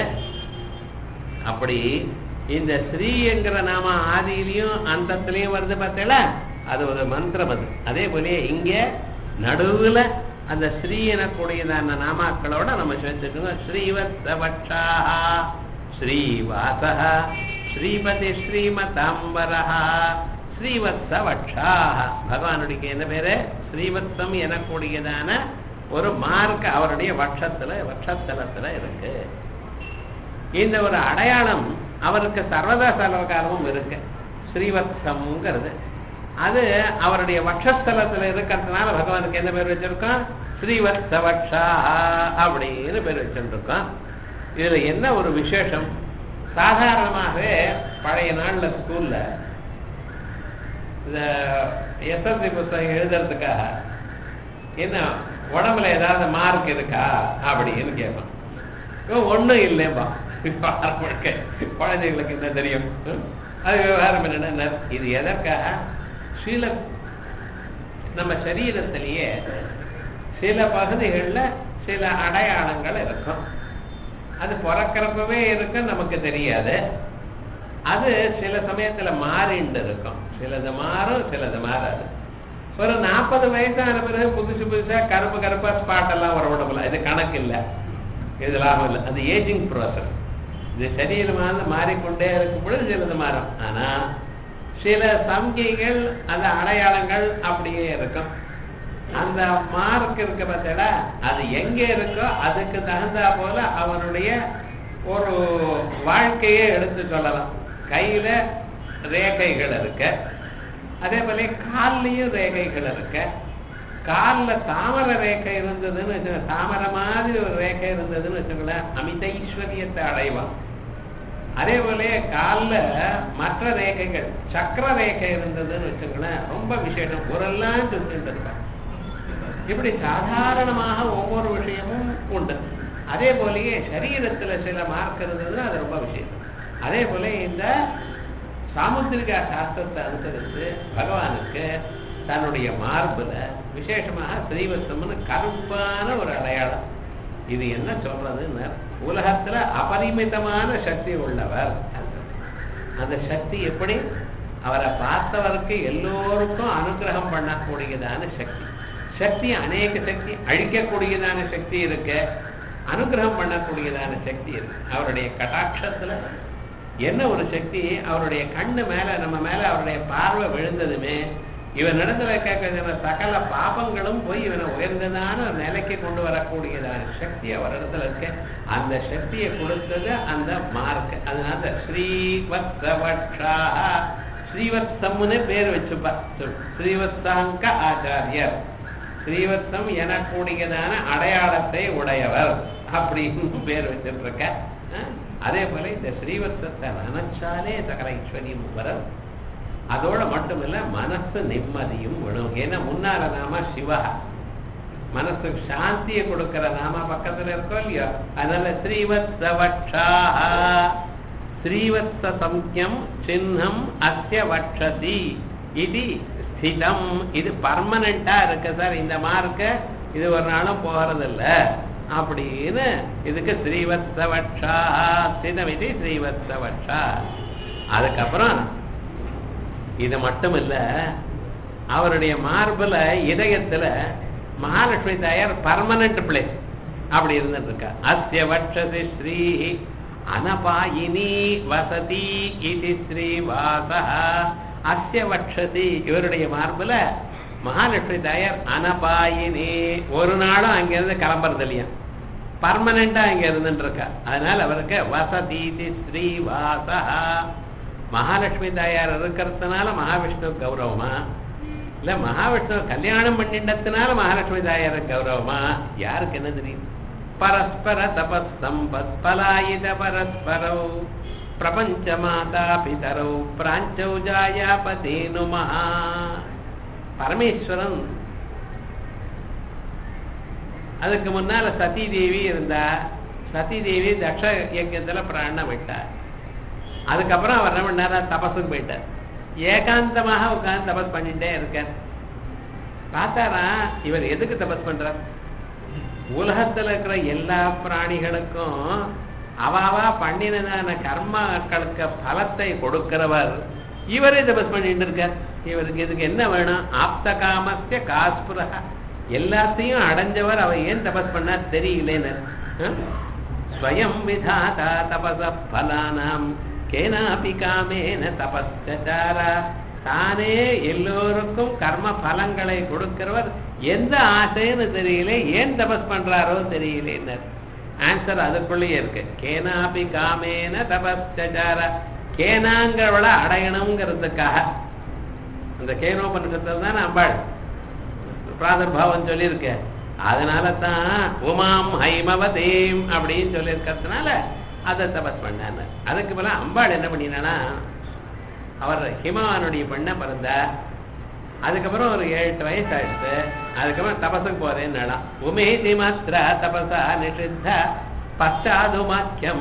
அப்படி இந்த ஸ்ரீங்கிற நாம ஆதியிலையும் அந்தத்திலையும் வருது பார்த்தீங்களா அது ஒரு மந்திரம் அது அதே போலயே இங்க நடுவுல அந்த ஸ்ரீ எனக்கூடியதான நாமாக்களோட நம்ம சேர்த்துக்கணும் ஸ்ரீவத்சவட்சா ஸ்ரீவாசா ஸ்ரீபதி ஸ்ரீமதாம்பரா ஸ்ரீவத்சவட்சா பகவானுடைய என்ன பேரு ஸ்ரீவத்சம் எனக்கூடியதான ஒரு மார்க் அவருடைய வட்சத்துல வட்சத்தலத்துல இருக்கு இந்த ஒரு அடையாளம் அவருக்கு சர்வதா சர்வகாலமும் இருக்கு ஸ்ரீவத்சம்ங்கிறது அது அவருடைய வட்சஸ்தலத்துல இருக்கிறதுனால பகவானுக்கு என்ன பேர் வச்சிருக்கோம் ஸ்ரீவத்சவட்சா அப்படின்னு பேர் வச்சிருக்கோம் இதுல என்ன ஒரு விசேஷம் சாதாரணமாகவே பழைய நாள்ல ஸ்கூல்ல இந்த எஸ்எஸ்சி புத்தகம் எழுதுறதுக்காக என்ன உடம்புல ஏதாவது மார்க் இருக்கா அப்படின்னு கேட்பான் இவன் ஒண்ணும் இல்லைப்பா விவகாரம் முழுக்க குழந்தைகளுக்கு என்ன தெரியும் அது விவகாரம் என்னன்னா இது எதற்காக சில நம்ம சரீரத்திலேயே சில பகுதிகளில் சில அடையாளங்கள் இருக்கும் அது பிறக்கிறப்பவே இருக்கும் நமக்கு தெரியாது அது சில சமயத்துல மாறிண்டு இருக்கும் சிலது மாறும் சிலது மாறாது ஒரு நாற்பது வயசான பிறகு புதுசு புதுசா கருப்பு கருப்பா ஸ்பாட் எல்லாம் வர உடம்புல இது கணக்கு இல்லை இது லாபம் இல்லை அது ஏஜிங் ப்ராசஸ் இது சரீரமாக மாறிக்கொண்டே இருக்கும் பொழுது சிலது மாறும் ஆனா சில சம்கைகள் அந்த அடையாளங்கள் அப்படியே இருக்கும் அந்த மார்க் இருக்கு பார்த்தா அது எங்க இருக்கோ அதுக்கு தகுந்தா போல அவனுடைய ஒரு வாழ்க்கையை எடுத்து சொல்லலாம் கையில ரேகைகள் இருக்கு அதே போல கால்லயும் ரேகைகள் இருக்கு கால்ல தாமரை ரேகை இருந்ததுன்னு வச்சுக்கோங்க தாமரை மாதிரி ஒரு ரேகை இருந்ததுன்னு வச்சுக்கோங்களேன் அமித ஐஸ்வர்யத்தை அடைவான் அதே போல கால்ல மற்ற ரேகைகள் சக்கர ரேகை இருந்ததுன்னு வச்சுக்கோங்களேன் ரொம்ப விசேஷம் ஊரெல்லாம் சுத்திட்டு இருப்பான் இப்படி சாதாரணமாக ஒவ்வொரு விஷயமும் உண்டு அதே போலயே சரீரத்துல சில மார்க் இருந்ததுன்னா அது ரொம்ப விசேஷம் அதே போல இந்த சாமுத்திரிகா சாஸ்திரத்தை அனுசரித்து பகவானுக்கு தன்னுடைய மார்புல விசேஷமாக ஸ்ரீவத்சம்னு கருப்பான ஒரு அடையாளம் இது என்ன சொல்றதுன்னு உலகத்துல அபரிமிதமான சக்தி உள்ளவர் அந்த சக்தி எப்படி அவரை பார்த்தவருக்கு எல்லோருக்கும் அனுகிரகம் பண்ணக்கூடியதான சக்தி சக்தி அநேக சக்தி அழிக்கக்கூடியதான சக்தி இருக்கு அனுகிரகம் பண்ணக்கூடியதான சக்தி இருக்கு அவருடைய கட்டாட்சத்துல என்ன ஒரு சக்தி அவருடைய கண்ணு மேல நம்ம மேல அவருடைய பார்வை விழுந்ததுமே இவன் நடந்து வைக்க சகல பாபங்களும் போய் இவனை உயர்ந்ததான ஒரு நிலைக்கு கொண்டு வரக்கூடியதான சக்தி அவரிடத்துல இருக்கு அந்த சக்தியை கொடுத்தது அந்த மார்க் அதனால ஸ்ரீவத்சவட்சா ஸ்ரீவத்சம்னு பேர் வச்சுப்பா ஸ்ரீவத்சாங்க ஆச்சாரியர் ஸ்ரீவத்சம் எனக்கூடியதான அடையாளத்தை உடையவர் அப்படின்னு பேர் வச்சுட்டு இருக்க அதே போல இந்த ஸ்ரீவத்சத்தை நினைச்சாலே சகல ஐஸ்வர்யம் வரும் அதோட மட்டும் இல்ல மனசு நிம்மதியும் விடும் ஏன்னா முன்னால நாம சிவா மனசுக்கு சாந்தியை கொடுக்கிற நாம பக்கத்துல இருக்கோம் இல்லையோ அதனால ஸ்ரீவத்சவட்சா ஸ்ரீவத்ச சம்யம் சின்னம் அஸ்ய வட்சதி இது ஸ்திதம் இது பர்மனண்டா இருக்கு சார் இந்த மார்க்க இது ஒரு நாளும் போறது இல்ல அப்படின்னு இதுக்கு ஸ்ரீவத்சவட்சா ஸ்திதம் இது ஸ்ரீவத்சவட்சா அதுக்கப்புறம் இது மட்டும் இல்ல அவருடைய மார்புல இதயத்துல மகாலட்சுமி தாயார் பர்மனன்ட் பிளேஸ் அப்படி இருந்துட்டு இருக்கா அஸ்ய வட்சதி ஸ்ரீ அனபாயினி வசதி இது ஸ்ரீவாச அஸ்ய வட்சதி இவருடைய மார்புல மகாலட்சுமி தாயார் அனபாயினி ஒரு நாளும் அங்கிருந்து கிளம்புறது இல்லையா பர்மனண்டா அங்க இருந்துட்டு இருக்கா அதனால அவருக்கு வசதி ஸ்ரீவாச மகாலட்சுமி தாயார் இருக்கிறதுனால மகாவிஷ்ணு கௌரவமா இல்ல மகாவிஷ்ணு கல்யாணம் பண்ணிட்டதுனால மகாலட்சுமி தாயார் கௌரவமா யாருக்கு என்ன தெரியும் பரஸ்பர தபஸ் சம்பத் பலாயித பரஸ்பரௌ பிரபஞ்ச மாதா பிதரௌ பிராஞ்சௌ ஜாயாபதேனு மகா பரமேஸ்வரன் அதுக்கு முன்னால சதி தேவி இருந்தா சதி தேவி தக்ஷ யஜ்யத்துல பிராணம் விட்டார் அதுக்கப்புறம் அவர் என்ன பண்ணாரா தபஸுக்கு போயிட்டார் ஏகாந்தமாக உட்கார்ந்து தபஸ் பண்ணிட்டே இருக்கார் பார்த்தாரா இவர் எதுக்கு தபஸ் பண்றார் உலகத்துல இருக்கிற எல்லா பிராணிகளுக்கும் அவாவா பண்ணினதான கர்மாக்களுக்கு பலத்தை கொடுக்கிறவர் இவரே தபஸ் பண்ணிட்டு இருக்கார் இவருக்கு இதுக்கு என்ன வேணும் ஆப்த காமஸ்ய காஸ்புரக எல்லாத்தையும் அடைஞ்சவர் அவர் ஏன் தபஸ் பண்ணார் தெரியலேன்னு ஸ்வயம் விதாதா தபச பலானாம் கேனாபி காமேன தபஸ்சார தானே எல்லோருக்கும் கர்ம பலங்களை கொடுக்கிறவர் எந்த ஆசைன்னு தெரியல ஏன் தபஸ் பண்றாரோ தெரியல ஆன்சர் அதுக்குள்ளேயே இருக்கு கேனாபி காமேன தபஸ்சார கேனாங்கிறவளை அடையணுங்கிறதுக்காக அந்த கேனோபனிஷத்துல தான் அம்பாள் பிராதர்பாவம் சொல்லியிருக்க அதனால தான் உமாம் ஹைமவதேம் அப்படின்னு சொல்லியிருக்கிறதுனால அதை தபஸ் பண்ணார் அதுக்கு மேல அம்பாள் என்ன பண்ணினா அவர் ஹிமவானுடைய பெண்ணை பிறந்தார் அதுக்கப்புறம் ஒரு ஏழு எட்டு வயசு ஆயிடுச்சு அதுக்கப்புறம் தபஸுக்கு போறேன்னு உமேதி மாத்திர தபசா நிஷித்த பச்சாதுமாக்கியம்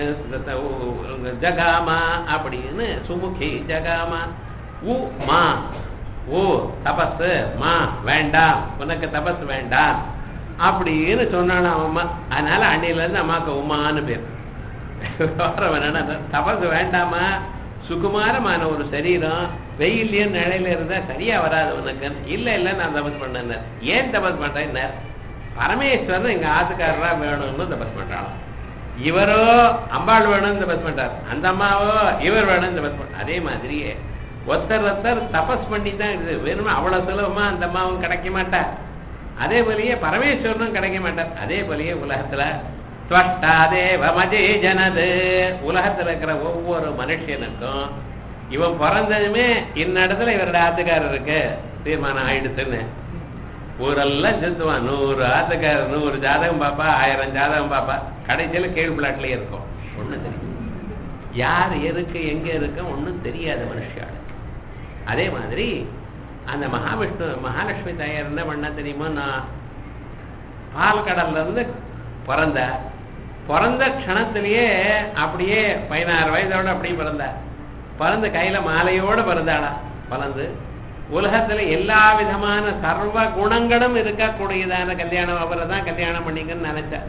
ஜகாமா அப்படின்னு சுமுகி ஜகாமா உ மா ஓ தபஸ் மா வேண்டாம் உனக்கு தபஸ் வேண்டாம் அப்படின்னு சொன்னானா அம்மா அதனால அன்னையில இருந்து அம்மாவுக்கு உமான்னு பேர் விவரம் என்னன்னா தபஸ் வேண்டாமா சுகுமாரமான ஒரு சரீரம் வெயிலையும் நிலையில இருந்தா சரியா வராது உனக்கு இல்ல இல்ல நான் தபஸ் பண்ணேன் ஏன் தபஸ் பண்றேன் பரமேஸ்வரன் எங்க ஆத்துக்காரரா வேணும்னு தபஸ் பண்றான் இவரோ அம்பாள் வேணும்னு தபஸ் பண்றார் அந்த அம்மாவோ இவர் வேணும்னு தபஸ் பண்ற அதே மாதிரியே ஒருத்தர் ஒருத்தர் தபஸ் பண்ணி தான் இது வெறும் அவ்வளவு சுலபமா அந்த அம்மாவும் கிடைக்க மாட்டார் அதே போலயே பரமேஸ்வரனும் கிடைக்க மாட்டார் அதே போலயே உலகத்துல ஸ்வஷ்டாதேவமஜே ஜனது உலகத்துல இருக்கிற ஒவ்வொரு மனுஷனுக்கும் இவன் பிறந்ததுமே இன்னிடத்துல இவரோட ஆத்துக்காரருக்கு தீர்மானம் ஆயிடுச்சுன்னு ஊரெல்லாம் செத்துவான் நூறு ஆத்துக்காரர் நூறு ஜாதகம் பாப்பா ஆயிரம் ஜாதகம் பாப்பா கடைசியில கீழ் பிளாட்லயே இருக்கும் ஒண்ணும் தெரியும் யார் எருக்கு எங்க இருக்கு ஒண்ணும் தெரியாது மனுஷாளுக்கு அதே மாதிரி அந்த மகாவிஷ்ணு மகாலட்சுமி தாயார் என்ன பண்ண தெரியுமா நான் பால்கடல்ல இருந்து பிறந்த பிறந்த க்ஷணத்திலேயே அப்படியே பதினாறு வயதோட அப்படியே பிறந்தார் பிறந்த கையில மாலையோட பிறந்தாளா பிறந்து உலகத்துல எல்லா விதமான சர்வ குணங்களும் இருக்கக்கூடியதான கல்யாணம் அவரை தான் கல்யாணம் பண்ணிக்கன்னு நினைச்சா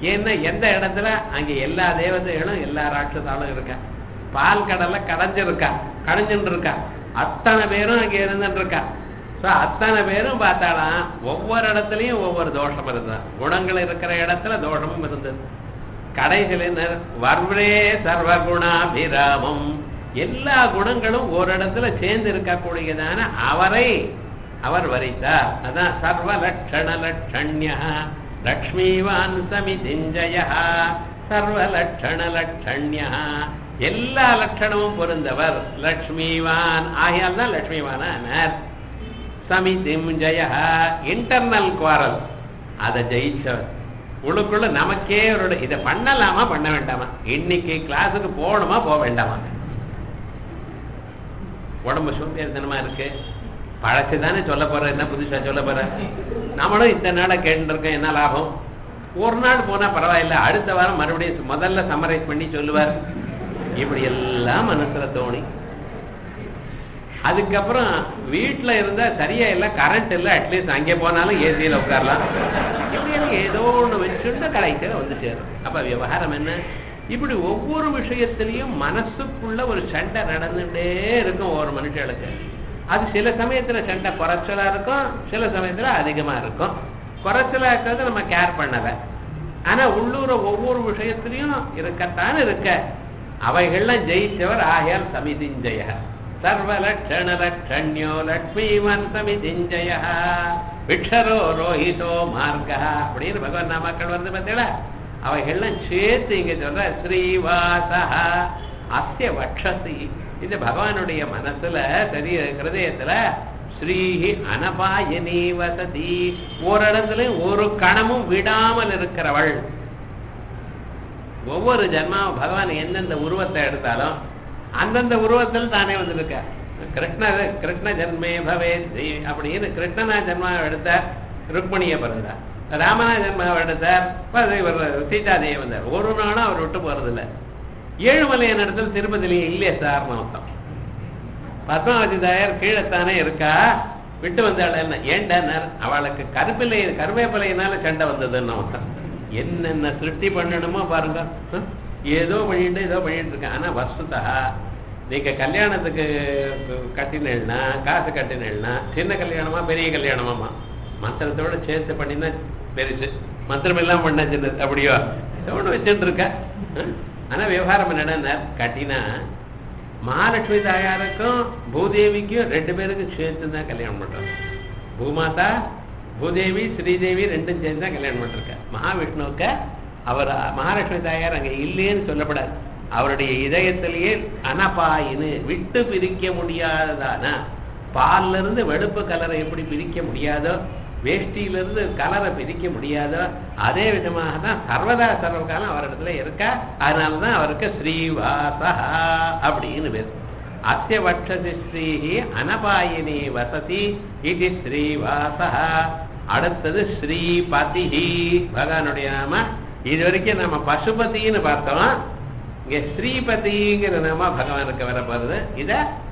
ஏன்னா எந்த இடத்துல அங்க எல்லா தேவதைகளும் எல்லா ராட்சசாலும் இருக்கா பால் கடல்ல கடைஞ்சிருக்கா கடைஞ்சுட்டு இருக்கா அத்தனை பேரும் அங்க இருந்துட்டு இருக்கா ஸோ அத்தனை பேரும் பார்த்தாலாம் ஒவ்வொரு இடத்துலயும் ஒவ்வொரு தோஷம் இருந்தது குணங்கள் இருக்கிற இடத்துல தோஷமும் இருந்தது கடைசியில் வர்வே சர்வகுணாபிராமம் எல்லா குணங்களும் ஒரு இடத்துல சேர்ந்து இருக்கக்கூடியதான அவரை அவர் வரித்தார் அதான் சர்வ லட்சண லட்சண்யா லக்ஷ்மிவான் சமிதிஞ்சய சர்வ லட்சண லட்சண்யா எல்லா லட்சணமும் பொருந்தவர் லக்ஷ்மிவான் ஆகையால் தான் லக்ஷ்மிவான சமிதிம் ஜெய இன்டர்னல் குவாரல் அதை ஜெயிச்சவர் உள்ளுக்குள்ள நமக்கே ஒரு இதை பண்ணலாமா பண்ண வேண்டாமா இன்னைக்கு கிளாஸுக்கு போகணுமா போக வேண்டாமா உடம்பு சோம்பேறித்தனமா இருக்கு பழசு தானே சொல்ல போற என்ன புதுசா சொல்ல போற நம்மளும் இத்தனை நாளா கேட்டுருக்கோம் என்ன லாபம் ஒரு நாள் போனா பரவாயில்ல அடுத்த வாரம் மறுபடியும் முதல்ல சம்மரைஸ் பண்ணி சொல்லுவார் இப்படி எல்லாம் மனசுல தோணி அதுக்கப்புறம் வீட்டுல இருந்தா சரியா இல்ல கரண்ட் இல்ல அட்லீஸ்ட் அங்கே போனாலும் ஏசியில உட்காரலாம் இப்படி எனக்கு ஏதோ ஒண்ணு வச்சுட்டு கடைசியில வந்து சேரும் அப்ப விவகாரம் என்ன இப்படி ஒவ்வொரு விஷயத்திலையும் மனசுக்குள்ள ஒரு சண்டை நடந்துட்டே இருக்கும் ஒவ்வொரு மனுஷனுக்கு அது சில சமயத்துல சண்டை குறைச்சலா இருக்கும் சில சமயத்துல அதிகமா இருக்கும் குறைச்சலா இருக்கிறது நம்ம கேர் பண்ணல ஆனா உள்ளூர ஒவ்வொரு விஷயத்திலையும் இருக்கத்தான் இருக்க அவைகள்லாம் ஜெயிச்சவர் ஆகையால் சமிதிஞ்சய சர்வலட்சண லட்சண்யோ லக்ஷ்மீவன் சமிதிஞ்சய விக்ஷரோ ரோஹிதோ மார்கா அப்படின்னு பகவான் நாமக்கள் வந்து பார்த்தீங்களா அவைகள்லாம் சேர்த்து இங்க சொல்ற ஸ்ரீவாசா அஸ்ய வக்ஷசி இது பகவானுடைய மனசுல சரி ஹிருதயத்துல ஸ்ரீஹி அனபாயனி வசதி ஒரு இடத்துல ஒரு கணமும் விடாமல் இருக்கிறவள் ஒவ்வொரு ஜென்மாவும் பகவான் எந்தெந்த உருவத்தை எடுத்தாலும் அந்தந்த உருவத்தில் தானே வந்திருக்க கிருஷ்ண கிருஷ்ண ஜென்மே பவே ஸ்ரீ அப்படின்னு கிருஷ்ணனா ஜென்மாவை எடுத்தார் ருக்மணியை பிறந்தார் ராமனா ஜென்மாவை எடுத்தார் இவர் சீதாதேவி வந்தார் ஒரு நாளும் அவர் விட்டு போறதில்லை ஏழுமலையன் இடத்துல திருப்பதிலேயே இல்லையே சார் அர்த்தம் பத்மாவதி தாயார் கீழத்தானே இருக்கா விட்டு வந்தாள் என்ன ஏண்டனர் அவளுக்கு கருப்பிலை கருவேப்பிலையினால சண்டை வந்ததுன்னு அர்த்தம் என்னென்ன சிருஷ்டி பண்ணணுமோ பாருங்க ஹம்? ஏதோ பண்ணிட்டு ஏதோ பண்ணிட்டு இருக்கேன் ஆனா வஸ்துதா நீங்க கல்யாணத்துக்கு கட்டினா காசு கட்டினா சின்ன கல்யாணமா பெரிய கல்யாணமாமா மந்திரத்தோட சேர்த்து பண்ணினா பெருசு மந்திரம் எல்லாம் பண்ண சின்னது அப்படியோ ஒன்று வச்சுட்டு இருக்க ஹம்? ஆனா விவகாரம் என்னன்னா கட்டினா மகாலட்சுமி தாயாருக்கும் பூதேவிக்கும் ரெண்டு பேருக்கும் சேர்த்து தான் கல்யாணம் பண்றாங்க பூமாதா பூதேவி ஸ்ரீதேவி ரெண்டும் சேர்ந்து தான் கல்யாணம் பண்ணிருக்க மகாவிஷ்ணுவுக்கு அவர் மகாலட்சுமி தாயார் அங்க இல்லைன்னு சொல்லப்படாது அவருடைய இதயத்திலேயே அனபாயின்னு விட்டு பிரிக்க முடியாததான பால்ல இருந்து வெளுப்பு கலரை எப்படி பிரிக்க முடியாதோ வேஷ்டியிலிருந்து கலரை பிரிக்க முடியாதோ அதே விதமாக தான் சர்வதா சர்வகாலம் அவரிடத்துல இருக்கா அதனால தான் அவருக்கு ஸ்ரீவாசா அப்படின்னு பேர் அஸ்ய வட்சதி ஸ்ரீஹி அனபாயினி வசதி இது ஸ்ரீவாசா அடுத்தது ஸ்ரீபதி பகவானுடைய நாம இது வரைக்கும் நம்ம பசுபதின்னு பார்த்தோம் இங்க ஸ்ரீபதிங்கிற நாம பகவானுக்கு வர போறது இத